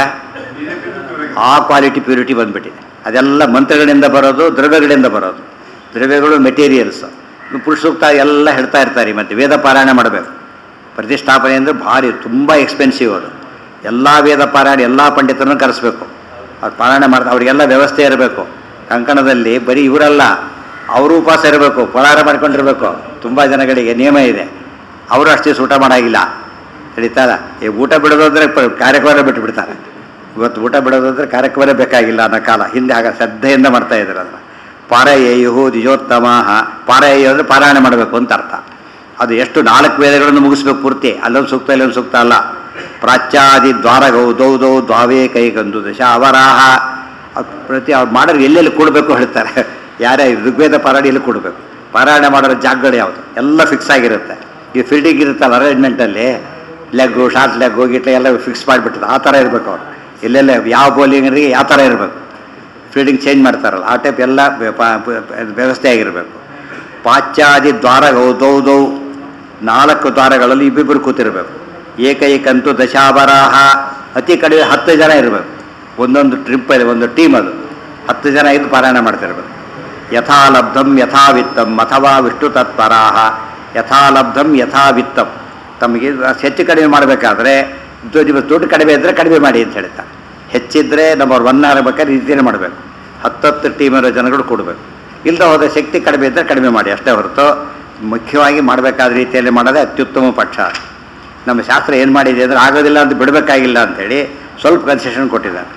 ಆ ಕ್ವಾಲಿಟಿ ಪ್ಯೂರಿಟಿ ಬಂದ್ಬಿಟ್ಟಿದೆ ಅದೆಲ್ಲ ಮಂತ್ರಗಳಿಂದ ಬರೋದು ದ್ರವ್ಯಗಳಿಂದ ಬರೋದು ದ್ರವ್ಯಗಳು ಮೆಟೀರಿಯಲ್ಸ್ ಪುರುಷ ಸೂಕ್ತ ಎಲ್ಲ ಹೇಳ್ತಾ ಇರ್ತಾರೆ ಮತ್ತು ವೇದ ಪಾರಾಯಣ ಮಾಡಬೇಕು ಪ್ರತಿಷ್ಠಾಪನೆ ಅಂದರೆ ಭಾರಿ ತುಂಬ ಎಕ್ಸ್ಪೆನ್ಸಿವ್ ಅದು ಎಲ್ಲ ವೇದ ಪಾರಾಯಣ ಎಲ್ಲ ಪಂಡಿತರನ್ನು ಕರೆಸ್ಬೇಕು ಅವ್ರು ಪಾರಾಯಣ ಮಾಡ್ತಾ ಅವರಿಗೆಲ್ಲ ವ್ಯವಸ್ಥೆ ಇರಬೇಕು ಕಂಕಣದಲ್ಲಿ ಬರೀ ಇವರಲ್ಲ ಅವರು ಉಪವಾಸ ಇರಬೇಕು ಫಲಾರ ಮಾಡ್ಕೊಂಡಿರ್ಬೇಕು ತುಂಬ ಜನಗಳಿಗೆ ನಿಯಮ ಇದೆ ಅವರು ಅಷ್ಟೇ ಊಟ ಮಾಡಾಗಿಲ್ಲ ತಿಳಿತಾರ ಈ ಊಟ ಬಿಡೋದಂದ್ರೆ ಪ- ಕಾರ್ಯಕ್ರಮ ಬಿಟ್ಟು ಬಿಡ್ತಾರೆ ಇವತ್ತು ಊಟ ಬಿಡೋದಂದ್ರೆ ಕಾರ್ಯಕ್ರಮ ಬೇಕಾಗಿಲ್ಲ ಅನ್ನೋ ಕಾಲ ಹಿಂದೆ ಆಗ ಶ್ರದ್ಧೆಯಿಂದ ಮಾಡ್ತಾ ಇದ್ರು ಅದನ್ನು ಪಾರಯೇಯು ದ್ವಿಜೋತ್ತಮ ಪಾರಯೇಯು ಅಂದರೆ ಪಾರಾಯಣ ಮಾಡಬೇಕು ಅಂತ ಅರ್ಥ ಅದು ಎಷ್ಟು ನಾಲ್ಕು ವೇದಗಳನ್ನು ಮುಗಿಸ್ಬೇಕು ಪೂರ್ತಿ ಅಲ್ಲೊಂದು ಸೂಕ್ತ ಇಲ್ಲೊಂದು ಸೂಕ್ತ ಅಲ್ಲ ಪ್ರಾಚ್ಯಾದಿ ದ್ವಾರಗೌ ದೌ ದೌ ದ್ವಾವೇ ಕೈಗಂದು ದಶ ಅವರಾಹ ಅದ್ ಪ್ರತಿ ಅವ್ರು ಮಾಡೋರು ಎಲ್ಲೆಲ್ಲಿ ಕೊಡಬೇಕು ಹೇಳ್ತಾರೆ ಯಾರೇ ಋಗ್ವೇದ ಪಾರಾಯಣ ಎಲ್ಲಿ ಕೊಡಬೇಕು ಪಾರಾಯಣ ಮಾಡೋರ ಜಾಗಗಳು ಯಾವುದು ಎಲ್ಲ ಫಿಕ್ಸ್ ಆಗಿರುತ್ತೆ ಈ ಫೀಲ್ಡಿಂಗ್ ಇರುತ್ತಲ್ಲ ಅರೇಂಜ್ಮೆಂಟಲ್ಲಿ ಲೆಗ್ಗು ಶಾರ್ಟ್ ಲೆಗ್ಗು ಗಿಟ್ಲೆ ಎಲ್ಲ ಫಿಕ್ಸ್ ಮಾಡಿಬಿಟ್ಟಿದೆ ಆ ಥರ ಇರಬೇಕು ಅವ್ರು ಎಲ್ಲೆಲ್ಲ ಯಾವ ಬೌಲಿಂಗರಿಗೆ ಯಾವ ಥರ ಇರಬೇಕು ಫೀಲ್ಡಿಂಗ್ ಚೇಂಜ್ ಮಾಡ್ತಾರಲ್ಲ ಆ ಟೈಪ್ ಎಲ್ಲ ವ್ಯ- ಪ- ಪ- ವ್ಯವಸ್ಥೆ ಆಗಿರಬೇಕು ಪಾಶ್ಚಾದಿ ದ್ವಾರಗೌ ದೌ ದೌ ನಾಲ್ಕು ದ್ವಾರಗಳಲ್ಲಿ ಇಬ್ಬಿಬ್ಬರು ಕೂತಿರಬೇಕು ಏಕೈಕಂತೂ ದಶಾವರಾಹ ಅತಿ ಕಡಿಮೆ ಹತ್ತು ಜನ ಇರಬೇಕು ಒಂದೊಂದು ಟ್ರಿಪ್ ಒಂದು ಟೀಮ್ ಅದು ಹತ್ತು ಜನ ಇದ್ದು ಪಾರಾಯಣ ಮಾಡ್ತಿರ್ಬೇಕು ಯಥಾಲಬ್ಧಂ ಯಥಾವಿತ್ತಂ ಅಥವಾ ವಿಷ್ಣು ತತ್ಪರಾಹ ಯಥಾಲಬ್ಧಂ ಯಥಾವಿತ್ತಂ ತಮಗೆ ಅಷ್ಟ್ ಹೆಚ್ಚು ಕಡಿಮೆ ಮಾಡಬೇಕಾದ್ರೆ ದುಡ್ಡು ಕಡಿಮೆ ಇದ್ದರೆ ಕಡಿಮೆ ಮಾಡಿ ಅಂತ ಹೇಳ್ತಾರೆ ಹೆಚ್ಚಿದ್ರೆ ನಂಬರ್ ಒನ್ ಆಗಬೇಕಾದ್ರೆ ಈ ರೀತಿಯೇ ಮಾಡಬೇಕು ಹತ್ತತ್ತು ಟೀಮ್ ಇರೋ ಜನಗಳು ಕೊಡಬೇಕು ಇಲ್ಲದ ಹೋದ ಶಕ್ತಿ ಕಡಿಮೆ ಇದ್ದರೆ ಕಡಿಮೆ ಮಾಡಿ ಅಷ್ಟೇ ಹೊರತು ಮುಖ್ಯವಾಗಿ ಮಾಡಬೇಕಾದ ರೀತಿಯಲ್ಲಿ ಮಾಡೋದೇ ಅತ್ಯುತ್ತಮ ಪಕ್ಷ ನಮ್ಮ ಶಾಸ್ತ್ರ ಏನು ಮಾಡಿದೆ ಅಂದರೆ ಆಗೋದಿಲ್ಲ ಅಂತ ಬಿಡಬೇಕಾಗಿಲ್ಲ ಅಂಥೇಳಿ ಸ್ವಲ್ಪ ಕನ್ಸೆಷನ್ ಕೊಟ್ಟಿದ್ದಾರೆ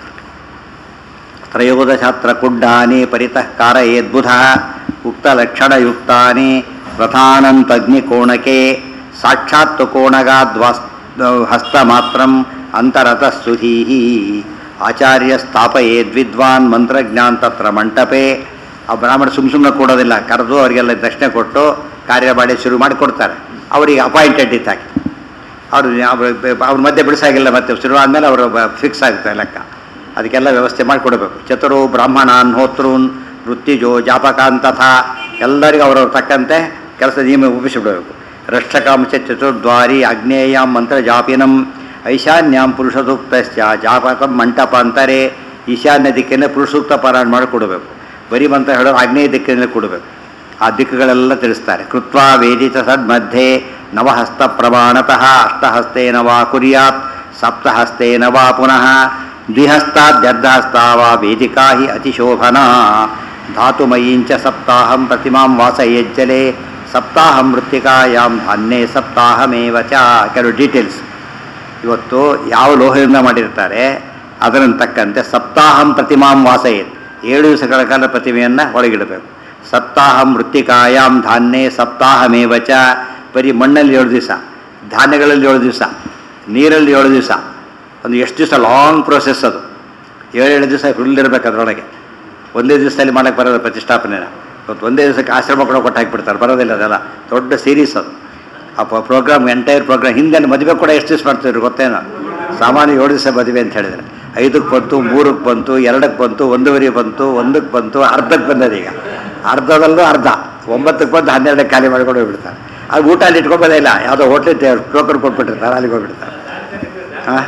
ತ್ರಯೋದಶಾಸ್ತ್ರ ಕುಡ್ಡಾನಿ ಪರಿತಃ ಕಾರಯೇದ್ಬುಧ ಉಕ್ತಲಕ್ಷಣಯುಕ್ತಾನಿ ಪ್ರಧಾನಂತಗ್ನಿಕೋಣಕೆ ಸಾಕ್ಷಾತ್ ಕೋಣಗಾದ್ವಾಸ್ ಹಸ್ತಮಾತ್ರಂ ಅಂತರತಃ ಸುಧೀಃ ಆಚಾರ್ಯ ಸ್ಥಾಪಯೇದ್ವಿದ್ವಾನ್ ಮಂತ್ರಜ್ಞಾನ್ ತತ್ರ ಮಂಟಪೆ ಆ ಬ್ರಾಹ್ಮಣ ಸುಮ್ಮ ಸುಮ್ಮನೆ ಕೊಡೋದಿಲ್ಲ ಕರೆದು ಅವರಿಗೆಲ್ಲ ದಕ್ಷಿಣೆ ಕೊಟ್ಟು ಕಾರ್ಯ ಮಾಡಿ ಶುರು ಮಾಡಿ ಕೊಡ್ತಾರೆ ಅವರಿಗೆ ಅಪಾಯಿಂಟೆಡ್ ಇದ್ದಾಗೆ ಅವರು ಅವ್ರ ಮಧ್ಯೆ ಬಿಡಿಸಾಗಿಲ್ಲ ಮತ್ತೆ ಶುರು ಆದಮೇಲೆ ಅವರು ಫಿಕ್ಸ್ ಆಗುತ್ತೆ ಲೆಕ್ಕ ಅದಕ್ಕೆಲ್ಲ ವ್ಯವಸ್ಥೆ ಮಾಡಿಕೊಡ್ಬೇಕು ಚತುರು ಬ್ರಾಹ್ಮಣಾನ್ ಹೋತೃನ್ ವೃತ್ತಿಜೋ ಜಾಪಕಾಂತಥ ಎಲ್ಲರಿಗೂ ಅವರವ್ರ ತಕ್ಕಂತೆ ಕೆಲಸ ನಿಯಮ ಒಪ್ಪಿಸಿಬಿಡಬೇಕು ರಕ್ಷಕಾಂಶ ಚತುರ್ದ್ವಾರಿ ಆಗ್ನೇಯಾಂ ಮಂತ್ರ ಜಾಪಿನಂ ಐಶಾನ್ಯಾಂ ಪುರುಷ ಸೂಕ್ತಶ್ಚ ಜಾಪಕಂ ಮಂಟಪಾಂತರೆ ಈಶಾನ್ಯ ದಿಕ್ಕಿನ ಪುರುಷ ಸೂಕ್ತ ಪಾರಾಯಣ ಮಾಡಿ ಕೊಡಬೇಕು ಬರೀ ಮಂತ್ರ ಹೇಳೋರು ಆಗ್ನೇಯ ದಿಕ್ಕಿನಲ್ಲಿ ಕೊಡಬೇಕು ಆ ದಿಕ್ಕುಗಳೆಲ್ಲ ತಿಳಿಸ್ತಾರೆ ಕೃತ್ವ ವೇದಿತ ಸದ್ಮಧ್ಯೆ ನವಹಸ್ತ ಪ್ರಮಾಣತಃ ಅಷ್ಟಹಸ್ತೇನ ವಾ ಕುರ್ಯಾತ್ ಸಪ್ತಹಸ್ತೇನ ವಾ ಪುನಃ ದ್ವಿಹಸ್ತಾದ್ಯರ್ಧಹಸ್ತಾ ವಾ ವೇದಿಕಾ ಹಿ ಅತಿಶೋಭನಾ ಧಾತುಮಯೀಂಚ ಸಪ್ತಾಹಂ ಪ್ರತಿಮಾಂ ವಾಸಯಜ್ಜಲೆ ಸಪ್ತಾಹಂ ಮೃತ್ತಿಕಾಯಾಂ ಧಾನ್ಯೇ ಸಪ್ತಾಹಮೇವ ಚ ಕೆಲವು ಡೀಟೇಲ್ಸ್ ಇವತ್ತು ಯಾವ ಲೋಹದಿಂದ ಮಾಡಿರ್ತಾರೆ ಅದರಂತೆ ತಕ್ಕಂತೆ ಸಪ್ತಾಹಂ ಪ್ರತಿಮಾಂ ವಾಸಯೇತ್ ಏಳು ದಿವಸಗಳ ಕಾಲ ಪ್ರತಿಮೆಯನ್ನು ಒಳಗಿಡಬೇಕು ಸಪ್ತಾಹಂ ಮೃತ್ತಿಕಾಯಾಂ ಧಾನ್ಯೇ ಸಪ್ತಾಹಮೇವ ಚ ಬರೀ ಮಣ್ಣಲ್ಲಿ ಏಳು ದಿವಸ ಧಾನ್ಯಗಳಲ್ಲಿ ಏಳು ದಿವಸ ನೀರಲ್ಲಿ ಏಳು ದಿವಸ ಒಂದು ಎಷ್ಟು ದಿವಸ ಲಾಂಗ್ ಪ್ರೋಸೆಸ್ ಅದು ಏಳೇಳು ದಿವಸ ಫುಲ್ ಇರಬೇಕು ಅದರೊಳಗೆ ಒಂದೇ ದಿವಸದಲ್ಲಿ ಮಾಡೋಕ್ಕೆ ಬರೋದು ಪ್ರತಿಷ್ಠಾಪನೆನ ಇವತ್ತು ಒಂದೇ ದಿವಸಕ್ಕೆ ಆಶ್ರಮ ಕೂಡ ಕೊಟ್ಟು ಹಾಕಿಬಿಡ್ತಾರೆ ಬರೋದಿಲ್ಲ ಅದೆಲ್ಲ ದೊಡ್ಡ ಸೀರೀಸ್ ಅದು ಆ ಪ್ರೋಗ್ರಾಮ್ ಎಂಟೈರ್ ಪ್ರೋಗ್ರಾಮ್ ಹಿಂದೆ ಮದುವೆ ಕೂಡ ಎಷ್ಟು ದಿವಸ ಮಾಡ್ತಿದ್ರು ಗೊತ್ತೇನೋ ಸಾಮಾನ್ಯ ಏಳು ದಿವಸ ಮದುವೆ ಅಂತ ಹೇಳಿದ್ರೆ ಐದಕ್ಕೆ ಬಂತು ಮೂರಕ್ಕೆ ಬಂತು ಎರಡಕ್ಕೆ ಬಂತು ಒಂದೂವರೆ ಬಂತು ಒಂದಕ್ಕೆ ಬಂತು ಅರ್ಧಕ್ಕೆ ಬಂದದ ಈಗ ಅರ್ಧದಲ್ಲೂ ಅರ್ಧ ಒಂಬತ್ತಕ್ಕೆ ಬಂದು ಹನ್ನೆರಡಕ್ಕೆ ಖಾಲಿ ಮಾಡ್ಕೊಂಡು ಹೋಗ್ಬಿಡ್ತಾರೆ ಅದು ಊಟ ಅಲ್ಲಿ ಇಟ್ಕೊಂಬೋದೇ ಇಲ್ಲ ಯಾವುದೋ ಹೋಟ್ಲಿಗೆ ಟೋಕನ್ ಕೊಟ್ಬಿಟ್ಟಿರ್ತಾರೆ ಅಲ್ಲಿಗೆ ಹೋಗ್ಬಿಡ್ತಾರೆ ಹಾಂ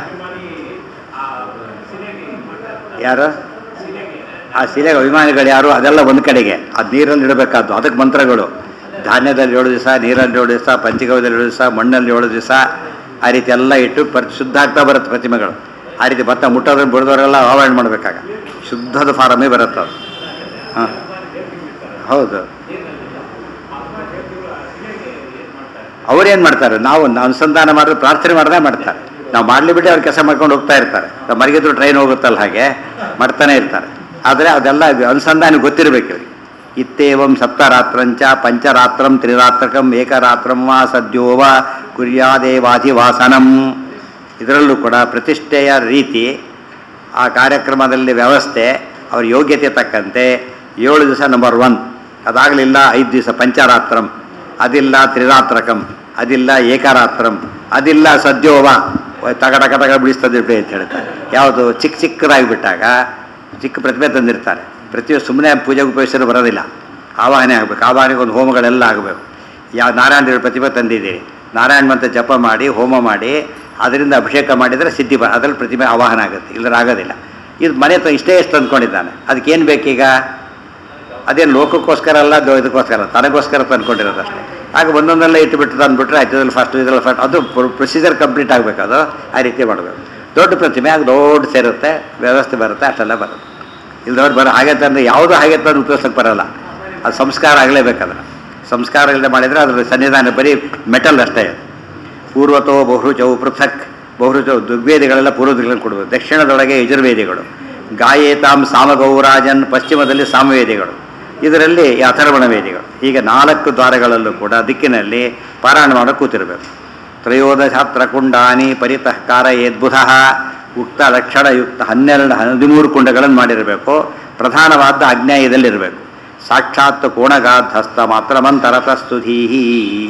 ಯಾರು ಆ ಶಿಲೆಗೆ ಅಭಿಮಾನಿಗಳು ಯಾರು ಅದೆಲ್ಲ ಒಂದು ಕಡೆಗೆ ಅದು ನೀರಲ್ಲಿ ಇಡಬೇಕಾದ್ದು ಅದಕ್ಕೆ ಮಂತ್ರಗಳು ಧಾನ್ಯದಲ್ಲಿ ಏಳು ದಿವಸ ನೀರಲ್ಲಿ ಏಳು ದಿವಸ ಪಂಚಗವ್ಯದಲ್ಲಿ ಏಳು ದಿವಸ ಮಣ್ಣಲ್ಲಿ ಏಳು ದಿವಸ ಆ ರೀತಿ ಎಲ್ಲ ಇಟ್ಟು ಪರ್ ಶುದ್ಧ ಆಗ್ತಾ ಬರುತ್ತೆ ಪ್ರತಿಮೆಗಳು ಆ ರೀತಿ ಭತ್ತ ಮುಟ್ಟೋದ್ರಲ್ಲಿ ಬಿಡದವರೆಲ್ಲ ಅವಾಯ್ಡ್ ಮಾಡಬೇಕಾಗ ಶುದ್ಧದ ಫಾರಮೇ ಬರುತ್ತೆ ಅದು ಹಾಂ ಹೌದು ಅವ್ರೇನು ಮಾಡ್ತಾರೆ ನಾವು ಅನುಸಂಧಾನ ಮಾಡಿದ್ರೆ ಪ್ರಾರ್ಥನೆ ಮಾಡದೆ ಮಾಡ್ತಾರೆ ನಾವು ಮಾಡಲಿ ಬಿಟ್ಟು ಅವ್ರು ಕೆಲಸ ಮಾಡ್ಕೊಂಡು ಹೋಗ್ತಾ ಇರ್ತಾರೆ ನಾವು ಮಲಗಿದ್ರು ಟ್ರೈನ್ ಹೋಗುತ್ತಲ್ಲ ಹಾಗೆ ಮಾಡ್ತಾನೆ ಇರ್ತಾರೆ ಆದರೆ ಅದೆಲ್ಲ ಅನುಸಂಧಾನ ಗೊತ್ತಿರಬೇಕು ಇವ್ರಿಗೆ ಇತ್ತೇವಂ ಸಪ್ತರಾತ್ರಂಚ ಪಂಚರಾತ್ರಂ ತ್ರಿರಾತ್ರಕಂ ಏಕರಾತ್ರಂ ವಾ ಸದ್ಯೋ ವಾ ಕುರ್ಯಾದೇವಾಧಿವಾಸನಂ ಇದರಲ್ಲೂ ಕೂಡ ಪ್ರತಿಷ್ಠೆಯ ರೀತಿ ಆ ಕಾರ್ಯಕ್ರಮದಲ್ಲಿ ವ್ಯವಸ್ಥೆ ಅವ್ರ ಯೋಗ್ಯತೆ ತಕ್ಕಂತೆ ಏಳು ದಿವಸ ನಂಬರ್ ಒನ್ ಅದಾಗಲಿಲ್ಲ ಐದು ದಿವಸ ಪಂಚರಾತ್ರಂ ಅದಿಲ್ಲ ತ್ರಿರಾತ್ರಕಂ ಅದಿಲ್ಲ ಏಕರಾತ್ರಂ ಅದಿಲ್ಲ ಸದ್ಯೋವ ತಗ ಟಕ ಟಗ ಬಿಡಿಸ್ತದೆ ಅಂತ ಹೇಳ್ತಾರೆ ಯಾವುದು ಚಿಕ್ಕ ಚಿಕ್ಕದಾಗಿ ಬಿಟ್ಟಾಗ ಚಿಕ್ಕ ಪ್ರತಿಮೆ ತಂದಿರ್ತಾರೆ ಪ್ರತಿ ಸುಮ್ಮನೆ ಪೂಜೆಗೆ ಉಪಯೋಗಿಸಲು ಬರೋದಿಲ್ಲ ಆವಾಹನೆ ಆಗಬೇಕು ಆವಾಹನೆಗೆ ಒಂದು ಹೋಮಗಳೆಲ್ಲ ಆಗಬೇಕು ಯಾವ ನಾರಾಯಣ ದೇವ್ರ ಪ್ರತಿಮೆ ತಂದಿದ್ದೀರಿ ನಾರಾಯಣ ಮಂತ್ರ ಜಪ ಮಾಡಿ ಹೋಮ ಮಾಡಿ ಅದರಿಂದ ಅಭಿಷೇಕ ಮಾಡಿದರೆ ಸಿದ್ಧಿ ಬ ಅದರಲ್ಲಿ ಪ್ರತಿಮೆ ಆವಾಹನ ಆಗುತ್ತೆ ಇಲ್ಲದ್ರೆ ಆಗೋದಿಲ್ಲ ಇದು ಮನೆ ತ ಇಷ್ಟೇ ಎಷ್ಟು ತಂದ್ಕೊಂಡಿದ್ದಾನೆ ಅದಕ್ಕೇನು ಬೇಕೀಗ ಅದೇನು ಲೋಕಕ್ಕೋಸ್ಕರ ಅಲ್ಲ ದೊ- ಇದಕ್ಕೋಸ್ಕರ ತನಗೋಸ್ಕರ ತಂದ್ಕೊಂಡಿರೋದು ಅಷ್ಟೇ ಆಗ ಒಂದೊಂದೆಲ್ಲ ಇಟ್ಟುಬಿಟ್ಟು ತಂದುಬಿಟ್ರೆ ಆಯ್ತು ಇದ್ರಲ್ಲಿ ಫಸ್ಟ್ ಇದ್ರಲ್ಲಿ ಫಸ್ಟ್ ಅದು ಪ್ರೊಸೀಜರ್ ಕಂಪ್ಲೀಟ್ ಆಗಬೇಕು ಅದು ಆ ರೀತಿ ಮಾಡಬೇಕು ದೊಡ್ಡ ಪ್ರತಿಮೆ ಆಗ ದೊಡ್ಡ ಸೇರುತ್ತೆ ವ್ಯವಸ್ಥೆ ಬರುತ್ತೆ ಅಷ್ಟೆಲ್ಲ ಬರುತ್ತೆ ಇಲ್ದವ್ರು ಬರೋ ಹಾಗೆ ತಂದು ಯಾವುದೂ ಹಾಗೆ ತಂದು ಉಪಯೋಗಿಸೋಕೆ ಬರೋಲ್ಲ ಅದು ಸಂಸ್ಕಾರ ಆಗಲೇಬೇಕದನ್ನು ಸಂಸ್ಕಾರ ಇಲ್ಲದೆ ಮಾಡಿದರೆ ಅದ್ರ ಸನ್ನಿಧಾನ ಬರೀ ಮೆಟಲ್ ಅಷ್ಟೇ ಅದು ಪೂರ್ವತೋ ಬಹುರುಚವು ಪೃಥಕ್ ಬಹುರುಚವು ದುರ್ವೇದಿಗಳೆಲ್ಲ ಪೂರ್ವದಿಗಳನ್ನು ಕೊಡಬೇಕು ದಕ್ಷಿಣದೊಳಗೆ ಯಜುರ್ವೇದಿಗಳು ಗಾಯೇತಾಂ ಸಾಮಗೌರಾಜನ್ ಪಶ್ಚಿಮದಲ್ಲಿ ಸಾಮವೇದಿಗಳು ಇದರಲ್ಲಿ ಈ ಅಥರ್ವಣ ವೇದಿಗಳು ಹೀಗೆ ನಾಲ್ಕು ದ್ವಾರಗಳಲ್ಲೂ ಕೂಡ ದಿಕ್ಕಿನಲ್ಲಿ ಪಾರಾಯಣ ಮಾಡೋ ಕೂತಿರಬೇಕು ತ್ರಯೋದಶಾತ್ರ ಕುಂಡಾನಿ ಪರಿತಃ ಕಾರಯೇದ್ಬುಧ ಉಕ್ತ ಲಕ್ಷಣಯುಕ್ತ ಹನ್ನೆರಡು ಹದಿಮೂರು ಕುಂಡಗಳನ್ನು ಮಾಡಿರಬೇಕು ಪ್ರಧಾನವಾದ ಅಜ್ಞಾಯದಲ್ಲಿರಬೇಕು ಸಾಕ್ಷಾತ್ ಕೋಣಗಾಧಸ್ತ ಮಾತ್ರ ಮಂತರತಸ್ತುಧೀಹಿ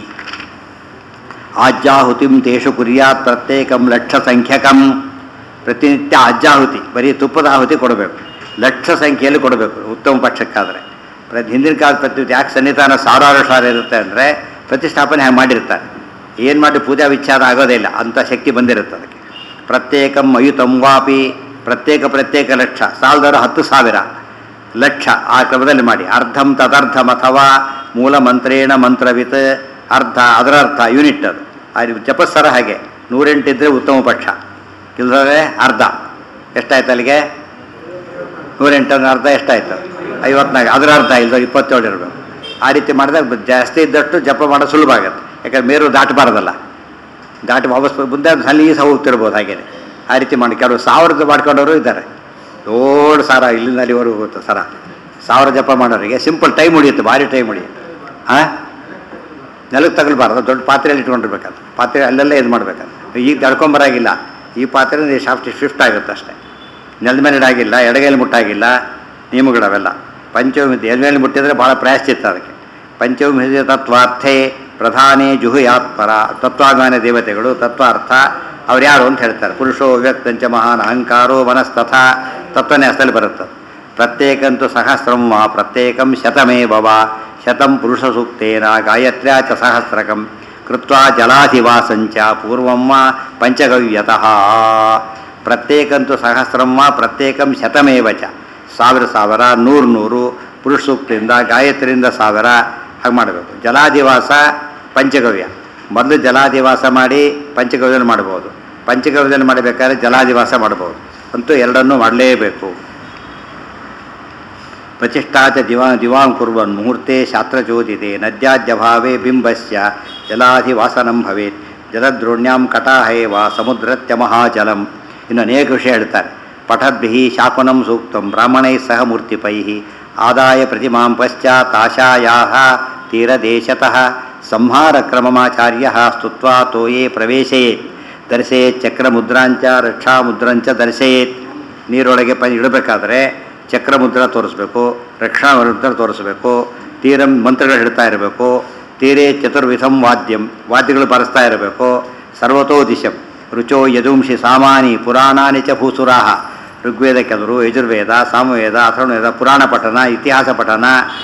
ಆಜ್ಯಾಹುತಿಂ ತೇಷು ಕುರ್ಯಾತ್ ಪ್ರತ್ಯೇಕಂ ಲಕ್ಷ ಸಂಖ್ಯಕಂ ಪ್ರತಿನಿತ್ಯ ಆಜ್ಯಾಹುತಿ ಬರೀ ತುಪ್ಪದ ಆಹುತಿ ಕೊಡಬೇಕು ಲಕ್ಷ ಸಂಖ್ಯೆಯಲ್ಲಿ ಕೊಡಬೇಕು ಉತ್ತಮ ಪಕ್ಷಕ್ಕಾದರೆ ಪ್ರತಿ ಹಿಂದಿನ ಕಾಲದ ಪ್ರತಿ ಯಾಕೆ ಸನ್ನಿಧಾನ ಸಾವಿರಾರು ಸಾವಿರ ಇರುತ್ತೆ ಅಂದರೆ ಪ್ರತಿಷ್ಠಾಪನೆ ಹಾಗೆ ಮಾಡಿರ್ತಾರೆ ಏನು ಮಾಡಿ ಪೂಜಾ ವಿಚಾರ ಆಗೋದೇ ಇಲ್ಲ ಅಂಥ ಶಕ್ತಿ ಬಂದಿರುತ್ತೆ ಅದಕ್ಕೆ ಪ್ರತ್ಯೇಕಂ ಅಯುತಂ ವಾಪಿ ಪ್ರತ್ಯೇಕ ಪ್ರತ್ಯೇಕ ಲಕ್ಷ ಸಾವಿರದ ಹತ್ತು ಸಾವಿರ ಲಕ್ಷ ಆ ಕ್ರಮದಲ್ಲಿ ಮಾಡಿ ಅರ್ಧಂ ತದರ್ಧಂ ಅಥವಾ ಮೂಲ ಮಂತ್ರೇಣ ಮಂತ್ರವಿತ್ ಅರ್ಧ ಅದರ ಅರ್ಥ ಯೂನಿಟ್ ಅದು ಆ ರೀತಿ ಜಪಸ್ಸರ ಹಾಗೆ ನೂರೆಂಟಿದ್ರೆ ಉತ್ತಮ ಪಕ್ಷ ಇಲ್ಲದ್ರೆ ಅರ್ಧ ಎಷ್ಟಾಯ್ತು ಅಲ್ಲಿಗೆ ನೂರೆಂಟು ಅಂದ್ರೆ ಅರ್ಧ ಎಷ್ಟಾಯ್ತು ಐವತ್ನಾಲ್ಕು ಅದರ ಅರ್ಧ ಇಲ್ಲದ ಇಪ್ಪತ್ತೇಳು ಇರಬೇಕು ಆ ರೀತಿ ಮಾಡಿದಾಗ ಜಾಸ್ತಿ ಇದ್ದಷ್ಟು ಜಪ ಮಾಡೋದು ಸುಲಭ ಆಗುತ್ತೆ ಯಾಕಂದ್ರೆ ಮೇರು ದಾಟಬಾರ್ದಲ್ಲ ದಾಟಿ ವಾಪಸ್ ಮುಂದೆ ಅದು ಸಲೀಸ ಹೋಗ್ತಿರ್ಬೋದು ಹಾಗೇನೆ ಆ ರೀತಿ ಮಾಡಿ ಕೆಲವು ಸಾವಿರದ ಮಾಡ್ಕೊಂಡವರು ಇದ್ದಾರೆ ದೊಡ್ಡ ಸಾರ ಇಲ್ಲಿಂದ ಅಲ್ಲಿವರೆಗೂ ಹೋಗುತ್ತೆ ಸರ ಸಾವಿರ ಜಪ ಮಾಡೋರಿಗೆ ಸಿಂಪಲ್ ಟೈಮ್ ಉಳಿಯುತ್ತೆ ಭಾರಿ ಟೈಮ್ ಉಳಿಯುತ್ತೆ ಹಾಂ ನೆಲಕ್ಕೆ ತಗಲ್ಬಾರ್ದು ದೊಡ್ಡ ಪಾತ್ರೆಯಲ್ಲಿ ಇಟ್ಕೊಂಡಿರ್ಬೇಕಾದ್ರೆ ಪಾತ್ರೆ ಅಲ್ಲೆಲ್ಲ ಇದು ಮಾಡ್ಬೇಕಾದ್ರೆ ಈಗ ತಡ್ಕೊಂಬರಾಗಿಲ್ಲ ಈ ಪಾತ್ರೆ ಶಾಫ್ಟ್ ಶಿಫ್ಟ್ ಆಗುತ್ತೆ ಅಷ್ಟೇ ನೆಲದ ಮೇಲೆ ಇಡಾಗಿಲ್ಲ ಎಡಗೈಲಿ ಮುಟ್ಟಾಗಿಲ್ಲ ನಿಯಮಗಳವೆಲ್ಲ ಪಂಚವಿಂಶ ಎಲ್ಲಿ ಮುಟ್ಟಿದ್ರೆ ಭಾಳ ಪ್ರಾಯಶ್ಚಿತ್ತ ಅದಕ್ಕೆ ಪಂಚವಿಂಶ ತತ್ವಾರ್ಥೇ ಪ್ರಧಾನೇ ಜುಹುಯಾತ್ಪರ ತತ್ವಾಭಿಮಾನ ದೇವತೆಗಳು ತತ್ವಾರ್ಥ ಅವ್ರು ಯಾರು ಅಂತ ಹೇಳ್ತಾರೆ ಪುರುಷೋ ವ್ಯಕ್ತಂಚ ಮಹಾನ್ ಅಹಂಕಾರೋ ಮನಸ್ತಥ ತತ್ವನೇ ಅಷ್ಟಲ್ಲಿ ಬರುತ್ತೆ ಪ್ರತ್ಯೇಕಂತು ಸಹಸ್ರಂ ವಾ ಪ್ರತ್ಯೇಕಂ ಶತಮೇ ಭವ ಶತಂ ಪುರುಷ ಸೂಕ್ತೇನ ಗಾಯತ್ರ್ಯಾ ಚ ಸಹಸ್ರಕಂ ಕೃತ್ವಾ ಜಲಾಧಿವಾಸಂಚ ಪೂರ್ವಂ ವಾ ಪಂಚಗವ್ಯತಃ ಪ್ರತ್ಯೇಕಂತು ಸಹಸ್ರಂ ವಾ ಪ್ರತ್ಯೇಕಂ ಶತಮೇವ ಚ ಸಾವಿರ ಸಾವಿರ ನೂರು ನೂರು ಪುರುಷ ಸೂಕ್ತದಿಂದ ಗಾಯತ್ರಿಯಿಂದ ಸಾವಿರ ಹಾಗೆ ಮಾಡಬೇಕು ಜಲಾಧಿವಾಸ ಪಂಚಗವ್ಯ ಮೊದಲು ಜಲಾಧಿವಾಸ ಮಾಡಿ ಪಂಚಗವ್ಯನ ಮಾಡ್ಬೋದು ಪಂಚಗವ್ಯನ ಮಾಡಬೇಕಾದ್ರೆ ಜಲಾಧಿವಾಸ ಮಾಡ್ಬೋದು ಅಂತೂ ಎರಡನ್ನೂ ಮಾಡಲೇಬೇಕು ಪ್ರತಿಷ್ಠಾ ಚ ದಿವಾ ದಿವಾಂ ಕುರ್ವನ್ ಮುಹೂರ್ತೆ ಶಾಸ್ತ್ರಚೋದಿತೆ ನದ್ಯಾದ್ಯಭಾವೇ ಬಿಂಬಸ್ಯ ಜಲಾಧಿವಾಸನಂ ಭವೇತ್ ಜಲದ್ರೋಣ್ಯಾಂ ಕಟಾಹೇವ ಸಮುದ್ರತ್ಯ ಮಹಾಜಲಂ ಇನ್ನು ಅನೇಕ ವಿಷಯ ಹೇಳ್ತಾರೆ ಪಠದ್ಭಿ ಶಾಕುನಂ ಸೂಕ್ತಂ ಬ್ರಾಹ್ಮಣೈ ಸಹ ಮೂರ್ತಿಪೈ ಆದಾಯ ಪ್ರತಿಮಾಂ ಪಶ್ಚಾತ್ ಆಶಾಯಾ ತೀರದೇಶತಃ ಸಂಹಾರ ಕ್ರಮಮಾಚಾರ್ಯ ಸ್ತುತ್ವಾ ತೋಯೇ ಪ್ರವೇಶಯೇತ್ ದರ್ಶಯೇತ್ ಚಕ್ರಮುದ್ರಾಂಚ ರಕ್ಷಾಮುದ್ರಂಚ ದರ್ಶಯೇತ್ ನೀರೊಳಗೆ ಪ ಇಡಬೇಕಾದ್ರೆ ಚಕ್ರಮುದ್ರ ತೋರಿಸ್ಬೇಕು ರಕ್ಷಾ ಮುದ್ರ ತೋರಿಸ್ಬೇಕು ತೀರ ಮಂತ್ರಗಳು ಹೇಳ್ತಾ ಇರಬೇಕು ತೀರೇ ಚತುರ್ವಿಧಂ ವಾದ್ಯಂ ವಾದ್ಯಗಳು ಬಾರಿಸ್ತಾ ಇರಬೇಕು ಸರ್ವತೋ ದಿಶಂ ರುಚೋ ಯದುಂಶಿ ಸಾಮಾನಿ ಪುರಾಣಾನಿ ಚ ಭೂಸುರಾಹ ಋಗ್ವೇದ ಕೆದರು ಯಜುರ್ವೇದ ಸಾಮವೇದ ಅಥರ್ವವೇದ ಪುರಾಣ ಪಠನ ಇತಿಹಾಸ ಪಠನ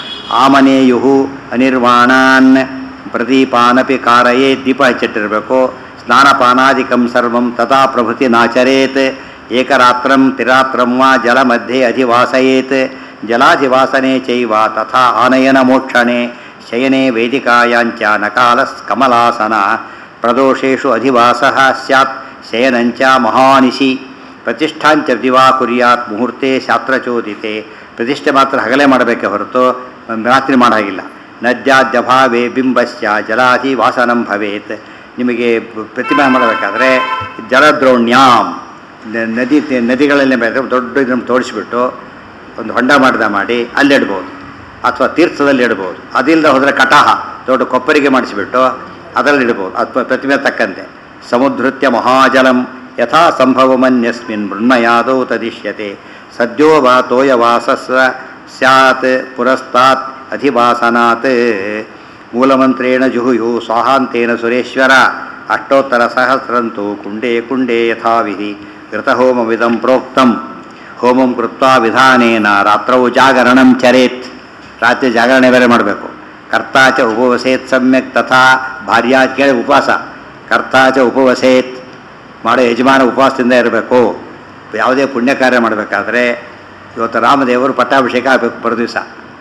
ಆಮನೇಯು ಅನಿರ್ವಾಣಾನ್ ಪ್ರದೀಪಾನಪಿ ಕಾರಯೇ ದೀಪ ಹಚ್ಚಿಟ್ಟಿರಬೇಕು ಸ್ನಾನಪಾನಾದಿಕಂ ಸರ್ವಂ ತಥಾ ಪ್ರಭೃತಿ ನಾಚರೇತ್ ಏಕರಾತ್ರಂ ತಿರಾತ್ರಂ ವಾ ಜಲಮಧ್ಯೆ ಅಧಿವಾಸಯೇತ್ ಜಲಾಧಿವಾಸನೆ ಚೈವ ತಥಾ ಆನಯನ ಮೋಕ್ಷಣೆ ಶಯನೆ ವೇದಿಕಾಯಾಂಚ ನಕಾಲ ಕಮಲಾಸನ ಪ್ರದೋಷೇಷು ಅಧಿವಾಸ ಸ್ಯಾತ್ ಶಯನಂಚ ಮಹಾನಿಶಿ ಪ್ರತಿಷ್ಠಾಂಚ ದಿವಾ ಕುರ್ಯಾತ್ ಮುಹೂರ್ತೆ ಶಾಸ್ತ್ರಚೋದಿತೆ ಪ್ರತಿಷ್ಠೆ ಮಾತ್ರ ಹಗಲೇ ಮಾಡಬೇಕೆ ಹೊರತು ರಾತ್ರಿ ಮಾಡಾಗಿಲ್ಲ ನದ್ಯಾದ್ಯಭಾವೇ ಬಿಂಬಸ್ಯ ಜಲಾಧಿ ವಾಸನಂ ಭವೇತ್ ನಿಮಗೆ ಪ್ರತಿಮೆ ಮಾಡಬೇಕಾದ್ರೆ ಜಲದ್ರೋಣ್ಯಾಂ ನ- ನದಿ ನದಿಗಳಲ್ಲಿ ಮೇಲೆ ದೊಡ್ಡ ಇದನ್ನು ತೋಡಿಸ್ಬಿಟ್ಟು ಒಂದು ಹೊಂಡ ಮಾಡಿದ ಮಾಡಿ ಅಲ್ಲಿ ಇಡ್ಬೋದು ಅಥವಾ ತೀರ್ಥದಲ್ಲಿ ಇಡ್ಬೋದು ಅದಿಲ್ಲದೆ ಹೋದರೆ ಕಟಾಹ ದೊಡ್ಡ ಕೊಪ್ಪರಿಗೆ ಮಾಡಿಸಿಬಿಟ್ಟು ಅದರಲ್ಲಿ ಇಡ್ಬೋದು ಅಥವಾ ಪ್ರತಿಮೆ ತಕ್ಕಂತೆ ಸಮುದ್ರತ್ಯ ಮಹಾಜಲಂ ಯಥಾ ಸಂಭವಮನ್ಯಸ್ಮಿನ್ ಮೃಣ್ಮಯಾದೌ ತದಿಶ್ಯತೆ ಸದ್ಯೋ ವಾ ತೋಯವಾಸಸ್ವ ಸ್ಯಾತ್ ಪುರಸ್ತಾತ್ ಅಧಿವಾಸನಾತ್ ಮೂಲಮಂತ್ರೇಣ ಜುಹುಯು ಸ್ವಾಹಾಂತೇನ ಸುರೇಶ್ವರ ಅಷ್ಟೋತ್ತರ ಸಹಸ್ರಂತು ಕುಂಡೇ ಕುಂಡೇ ಯಥಾವಿಧಿ ಘೃತಹೋಮವಿದಂ ಪ್ರೋಕ್ತಂ ಹೋಮಂ ಕೃತ್ವಾ ವಿಧಾನೇನ ರಾತ್ರೌ ಜಾಗರಣಂ ಚರೇತ್ ರಾತ್ರಿ ಜಾಗರಣೆ ಬೇರೆ ಮಾಡಬೇಕು ಕರ್ತಾಚ ಉಪವಸೇತ್ ಸಮ್ಯಕ್ ತಥಾ ಭಾರ್ಯಾ ಕೇಳಿ ಉಪವಾಸ ಕರ್ತಾಚ ಉಪವಸೇತ್ ಮಾಡೋ ಯಜಮಾನ ಉಪವಾಸದಿಂದ ಇರಬೇಕು ಯಾವುದೇ ಪುಣ್ಯ ಕಾರ್ಯ ಮಾಡಬೇಕಾದ್ರೆ ಇವತ್ತು ರಾಮದೇವರು ಪಟ್ಟಾಭಿಷೇಕ ಆಗಬೇಕು ಬರೋ ದಿವಸ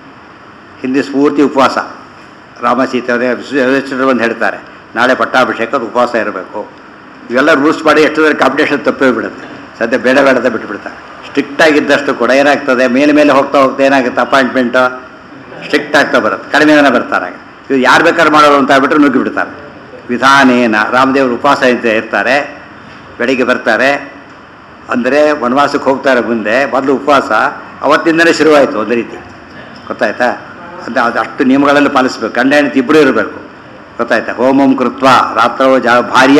ಹಿಂದೆ ಸ್ಫೂರ್ತಿ ಉಪವಾಸ ರಾಮ ಸೀತೆ ಯುಧಿಷ್ಠಿರರು ಬಂದು ಹೇಳ್ತಾರೆ ನಾಳೆ ಪಟ್ಟಾಭಿಷೇಕದ ಉಪವಾಸ ಇರಬೇಕು ಇವೆಲ್ಲ ರೂಲ್ಸ್ ಮಾಡಿ ಎಷ್ಟೊಂದ್ರೆ ಕಾಂಪಿಟೇಷನ್ ತಪ್ಪೇ ಬಿಡುತ್ತೆ ಸದ್ಯ ಬೇಡ ಬೇಡ ಅಂತ ಬಿಟ್ಬಿಡ್ತಾರೆ ಸ್ಟ್ರಿಕ್ಟ್ ಆಗಿದ್ದಷ್ಟು ಕೂಡ ಏನಾಗ್ತದೆ ಮೇಲೆ ಮೇಲೆ ಹೋಗ್ತಾ ಹೋಗ್ತಾ ಏನಾಗುತ್ತೆ ಅಪಾಯಿಂಟ್ಮೆಂಟು ಸ್ಟ್ರಿಕ್ಟ್ ಆಗ್ತಾ ಬರುತ್ತೆ ಕಡಿಮೆ ಜನ ಬರ್ತಾರೆ ಆಗ ಇವ್ರು ಯಾರು ಬೇಕಾದ್ರೆ ಮಾಡೋರು ಅಂತ ಹೇಳ್ಬಿಟ್ರೆ ನುಗ್ಗಿ ಬಿಡ್ತಾರೆ ವಿಧಾನೇನ ರಾಮದೇವರು ಉಪವಾಸ ಅಂತ ಇರ್ತಾರೆ ಬೆಳಿಗ್ಗೆ ಬರ್ತಾರೆ ಅಂದರೆ ವನವಾಸಕ್ಕೆ ಹೋಗ್ತಾರೆ ಮುಂದೆ ಮೊದಲು ಉಪವಾಸ ಅವತ್ತಿಂದಲೇ ಶುರುವಾಯಿತು ಒಂದು ರೀತಿ ಗೊತ್ತಾಯ್ತಾ ಅದು ಅದು ಅಷ್ಟು ನಿಯಮಗಳಲ್ಲಿ ಪಾಲಿಸ್ಬೇಕು ಗಂಡ ಹೆಂಡತಿ ಇಬ್ಬರು ಇರಬೇಕು ಗೊತ್ತಾಯ್ತಾ ಹೋಮಂ ಕೃತ್ವ ರಾತ್ರೋ ಜ ಭಾರ್ಯ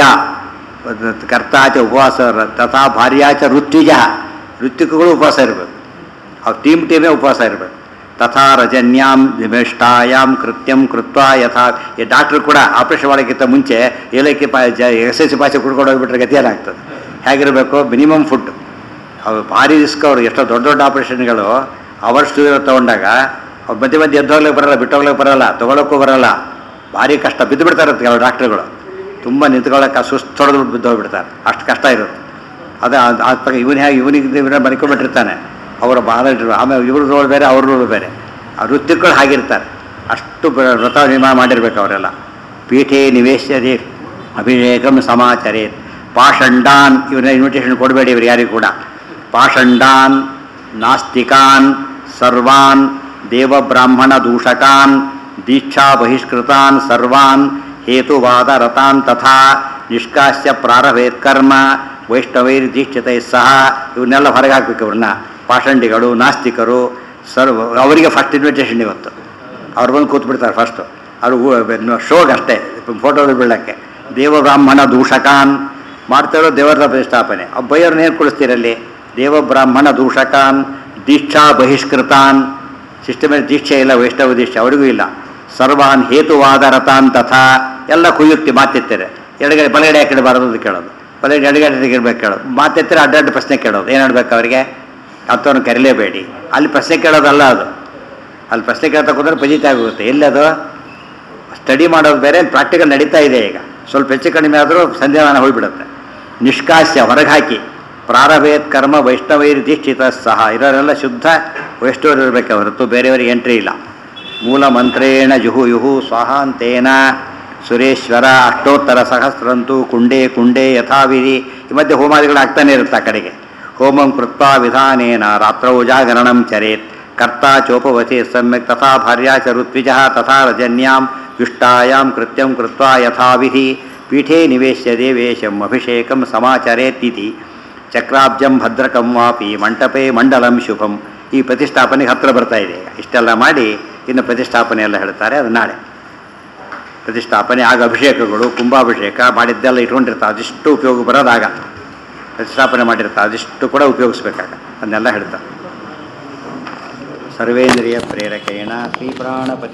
ಕರ್ತಾಚ ಉಪವಾಸ ರ- ತಥಾ ಭಾರ್ಯಾಚ ಋತ್ವಿಜ ಋತ್ವಿಕಗಳು ಉಪವಾಸ ಇರಬೇಕು ಅವ್ರು ಟೀಮ್ ಟೀಮೇ ಉಪವಾಸ ಇರಬೇಕು ತಥಾ ರಜನ್ಯಾಂ ವಿಮೇಷ್ಟಾಯಾಮ್ ಕೃತ್ಯಂ ಕೃತ್ವ ಯಥಾ ಈ ಡಾಕ್ಟ್ರು ಕೂಡ ಆಪರೇಷನ್ ಮಾಡೋಕ್ಕಿಂತ ಮುಂಚೆ ಏಲಕ್ಕಿ ಪಾ ಜ ಎಸ್ ಎಸ್ ಸಿ ಪಾಚೆ ಕುಡ್ಕೊಂಡು ಹೋಗ್ಬಿಟ್ರೆ ಗತಿ ಏನಾಗ್ತದೆ ಹೇಗಿರಬೇಕು ಮಿನಿಮಮ್ ಫುಡ್ ಅವ್ರು ಭಾರಿ ರಿಸ್ಕ್ ಅವರು ಎಷ್ಟೋ ದೊಡ್ಡ ದೊಡ್ಡ ಆಪರೇಷನ್ಗಳು ಅವರ್ಸ್ ತೊಗೊಂಡಾಗ ಅವ್ರು ಮಧ್ಯೆ ಮಧ್ಯೆ ಎದ್ದು ಹೋಗ್ಲಿಕ್ಕೆ ಬರಲ್ಲ ಬಿಟ್ಟು ಹೋಗ್ಲಿಕ್ಕೆ ಬರಲ್ಲ ತೊಗೊಳಕ್ಕೂ ಬರಲ್ಲ ಭಾರಿ ಕಷ್ಟ ಬಿದ್ದು ಬಿಡ್ತಾರೆ ಕೆಲವು ಡಾಕ್ಟ್ರುಗಳು ತುಂಬ ನಿಂತ್ಕೊಳ್ಳೋಕೆ ಸುಸ್ತು ಹೊಡೆದು ಬಿದ್ದು ಹೋಗ್ಬಿಡ್ತಾರೆ ಅಷ್ಟು ಕಷ್ಟ ಇರುತ್ತೆ ಅದು ಆದ ಇವನು ಹೇಗೆ ಇವನಿಗೆ ಇವನ ಮನ್ಕೊಂಡ್ಬಿಟ್ಟಿರ್ತಾನೆ ಅವರ ಭಾಳ ಇದ್ರು ಆಮೇಲೆ ಇವ್ರ ರೋಲ್ ಬೇರೆ ಅವ್ರ ರೋಲ್ ಬೇರೆ ಆ ಋತ್ವಿಕಗಳು ಹಾಗಿರ್ತಾರೆ ಅಷ್ಟು ಬ- ವ್ರತ ನಿರ್ಮಾಣ ಮಾಡಿರ್ಬೇಕು ಅವರೆಲ್ಲ ಪೀಠೆ ನಿವೇಶ್ಯದೆ ಅಭಿಷೇಕಂ ಸಮಾಚರೇತ್ ಪಾಷಂಡಾನ್ ಇವನ ಇನ್ವಿಟೇಷನ್ ಕೊಡಬೇಡಿ ಇವ್ರು ಯಾರಿಗೂ ಕೂಡ ಪಾಷಂಡಾನ್ ನಾಸ್ತಿಕಾನ್ ಸರ್ವಾನ್ ದೇವಬ್ರಾಹ್ಮಣ ದೂಷಕಾನ್ ದೀಕ್ಷಾ ಬಹಿಷ್ಕೃತಾನ್ ಸರ್ವಾನ್ ಹೇತುವಾದ ರತಾನ್ ತಥಾ ನಿಷ್ಕಾಸ್ಯ ಪ್ರಾರಭೇತ್ ಕರ್ಮ ವೈಷ್ಣವೈರ್ ದೀಕ್ಷಿತೈ ಸಹ ಇವನ್ನೆಲ್ಲ ಹೊರಗೆ ಹಾಕ್ಬೇಕು ಇವ್ರನ್ನ ಪಾಷಂಡಿಗಳು ನಾಸ್ತಿಕರು ಸರ್ವ ಅವರಿಗೆ ಫಸ್ಟ್ ಇನ್ವಿಟೇಷನ್ ಇವತ್ತು ಅವ್ರು ಬಂದು ಕೂತ್ಬಿಡ್ತಾರೆ ಫಸ್ಟು ಅವರು ಶೋಗೆ ಅಷ್ಟೇ ಫೋಟೋ ಬೀಳಕ್ಕೆ ದೇವಬ್ರಾಹ್ಮಣ ದೂಷಕಾನ್ ಮಾಡ್ತಾರೋ ದೇವರ ಪ್ರತಿಷ್ಠಾಪನೆ ಆ ಬೈಯವ್ರನ್ನ ಏನು ಕೊಡಿಸ್ತೀರಲ್ಲಿ ದೇವಬ್ರಾಹ್ಮಣ ದೂಷಕಾನ್ ದೀಕ್ಷಾ ಬಹಿಷ್ಕೃತಾನ್ ಸಿಸ್ಟಮೇ ದೀಕ್ಷೆ ಇಲ್ಲ ವೈಷ್ಣವ ದೀಕ್ಷೆ ಅವರಿಗೂ ಇಲ್ಲ ಸರ್ವಾನ್ ಹೇತುವಾದ ರಥಾನ್ ತಥಾ ಎಲ್ಲ ಕುಯುಕ್ತಿ ಮಾತೆತ್ತರೆ ಎಡಗಡೆ ಬಲಗಡೆ ಯಾಕೆ ಇಡಬಾರದು ಅಂತ ಕೇಳೋದು ಬಲಗಡೆ ಎಡಗಡೆ ತೆಗಿರ್ಬೇಕು ಕೇಳೋದು ಮಾತೆತ್ತರೆ ಅಡ್ಡಡ್ಡ ಪ್ರಶ್ನೆ ಕೇಳೋದು ಏನು ಹೇಳ್ಬೇಕು ಅವರಿಗೆ ಅಂಥವ್ರನ್ನ ಕರೀಲೇಬೇಡಿ ಅಲ್ಲಿ ಪ್ರಶ್ನೆ ಕೇಳೋದಲ್ಲ ಅದು ಅಲ್ಲಿ ಪ್ರಶ್ನೆ ಕೇಳ್ತಾ ಕೂತ್ರೆ ಪಜಿತ ಆಗುತ್ತೆ ಎಲ್ಲದು ಸ್ಟಡಿ ಮಾಡೋದು ಬೇರೆ ಪ್ರಾಕ್ಟಿಕಲ್ ನಡೀತಾ ಇದೆ ಈಗ ಸ್ವಲ್ಪ ಹೆಚ್ಚು ಕಡಿಮೆ ಆದರೂ ಸಂಧ್ಯಾನ ಹೋಗ್ಬಿಡುತ್ತೆ ನಿಷ್ಕಾಸ್ಯ ಹೊರಗೆ ಹಾಕಿ ಪ್ರಾರಭೇತ್ ಕರ್ಮ ವೈಷ್ಣವೈರ್ ದೀಕ್ಷಿತ ಸಹ ಇರೋರೆಲ್ಲ ಶುದ್ಧ ವೈಷ್ಣವರು ಇರಬೇಕು ಹೊರತು ಬೇರೆಯವರಿಗೆ ಎಂಟ್ರಿ ಇಲ್ಲ ಮೂಲ ಮಂತ್ರೇಣ ಜುಹು ಯುಹು ಸ್ವಾಹಾಂತೇನ ಸುರೇಶ್ವರ ಅಷ್ಟೋತ್ತರ ಸಹಸ್ರಂತು ಕುಂಡೇ ಕುಂಡೇ ಯಥಾವಿಧಿ ಈ ಮಧ್ಯೆ ಹೋಮಾದಿಗಳು ಆಗ್ತಾನೆ ಇರುತ್ತೆ ಆ ಕಡೆಗೆ ಹೋಮಂ ಕೃತ್ವಾ ವಿಧಾನೇನ ರಾತ್ರೌ ಜಾಗರಣಂ ಚರೇತ್ ಕರ್ತಾ ಚೋಪವತಿ ಸಮ್ಯಕ್ ತಥಾ ಭಾರ್ಯಾ ಚ ಋತ್ವಿಜಃ ತಥಾ ರಜನ್ಯಾಂ ಯುಷ್ಟಾಯಾಂ ಕೃತ್ಯಂ ಕೃತ್ವಾ ಯಥಾವಿಧಿ ಪೀಠೇ ನಿವೇಶ್ಯ ದೇವೇಶಂ ಅಭಿಷೇಕಂ ಸಮಾಚರೇತ್ತಿತಿ ಚಕ್ರಾಬ್ಜಂ ಭದ್ರಕಂ ವಾಪಿ ಮಂಟಪೇ ಮಂಡಲಂ ಶುಭಂ ಈ ಪ್ರತಿಷ್ಠಾಪನೆಗೆ ಹತ್ತಿರ ಬರ್ತಾ ಇದೆ ಈಗ ಇಷ್ಟೆಲ್ಲ ಮಾಡಿ ಇನ್ನು ಪ್ರತಿಷ್ಠಾಪನೆ ಎಲ್ಲ ಹೇಳ್ತಾರೆ ಅದು ನಾಳೆ ಪ್ರತಿಷ್ಠಾಪನೆ ಆಗ ಅಭಿಷೇಕಗಳು ಕುಂಭಾಭಿಷೇಕ ಮಾಡಿದ್ದೆಲ್ಲ ಇಟ್ಕೊಂಡಿರ್ತಾರೆ ಅದಿಷ್ಟು ಉಪಯೋಗ ಬರೋದಾಗ ಪ್ರತಿಷ್ಠಾಪನೆ ಮಾಡಿರ್ತಾರೆ ಅದಿಷ್ಟು ಕೂಡ ಉಪಯೋಗಿಸ್ಬೇಕಾಗ ಅದನ್ನೆಲ್ಲ ಹೇಳ್ತಾರೆ ಸರ್ವೇಂದ್ರಿಯ ಪ್ರೇರಕೇಣ ಶ್ರೀ ಪ್ರಾಣಪತಿ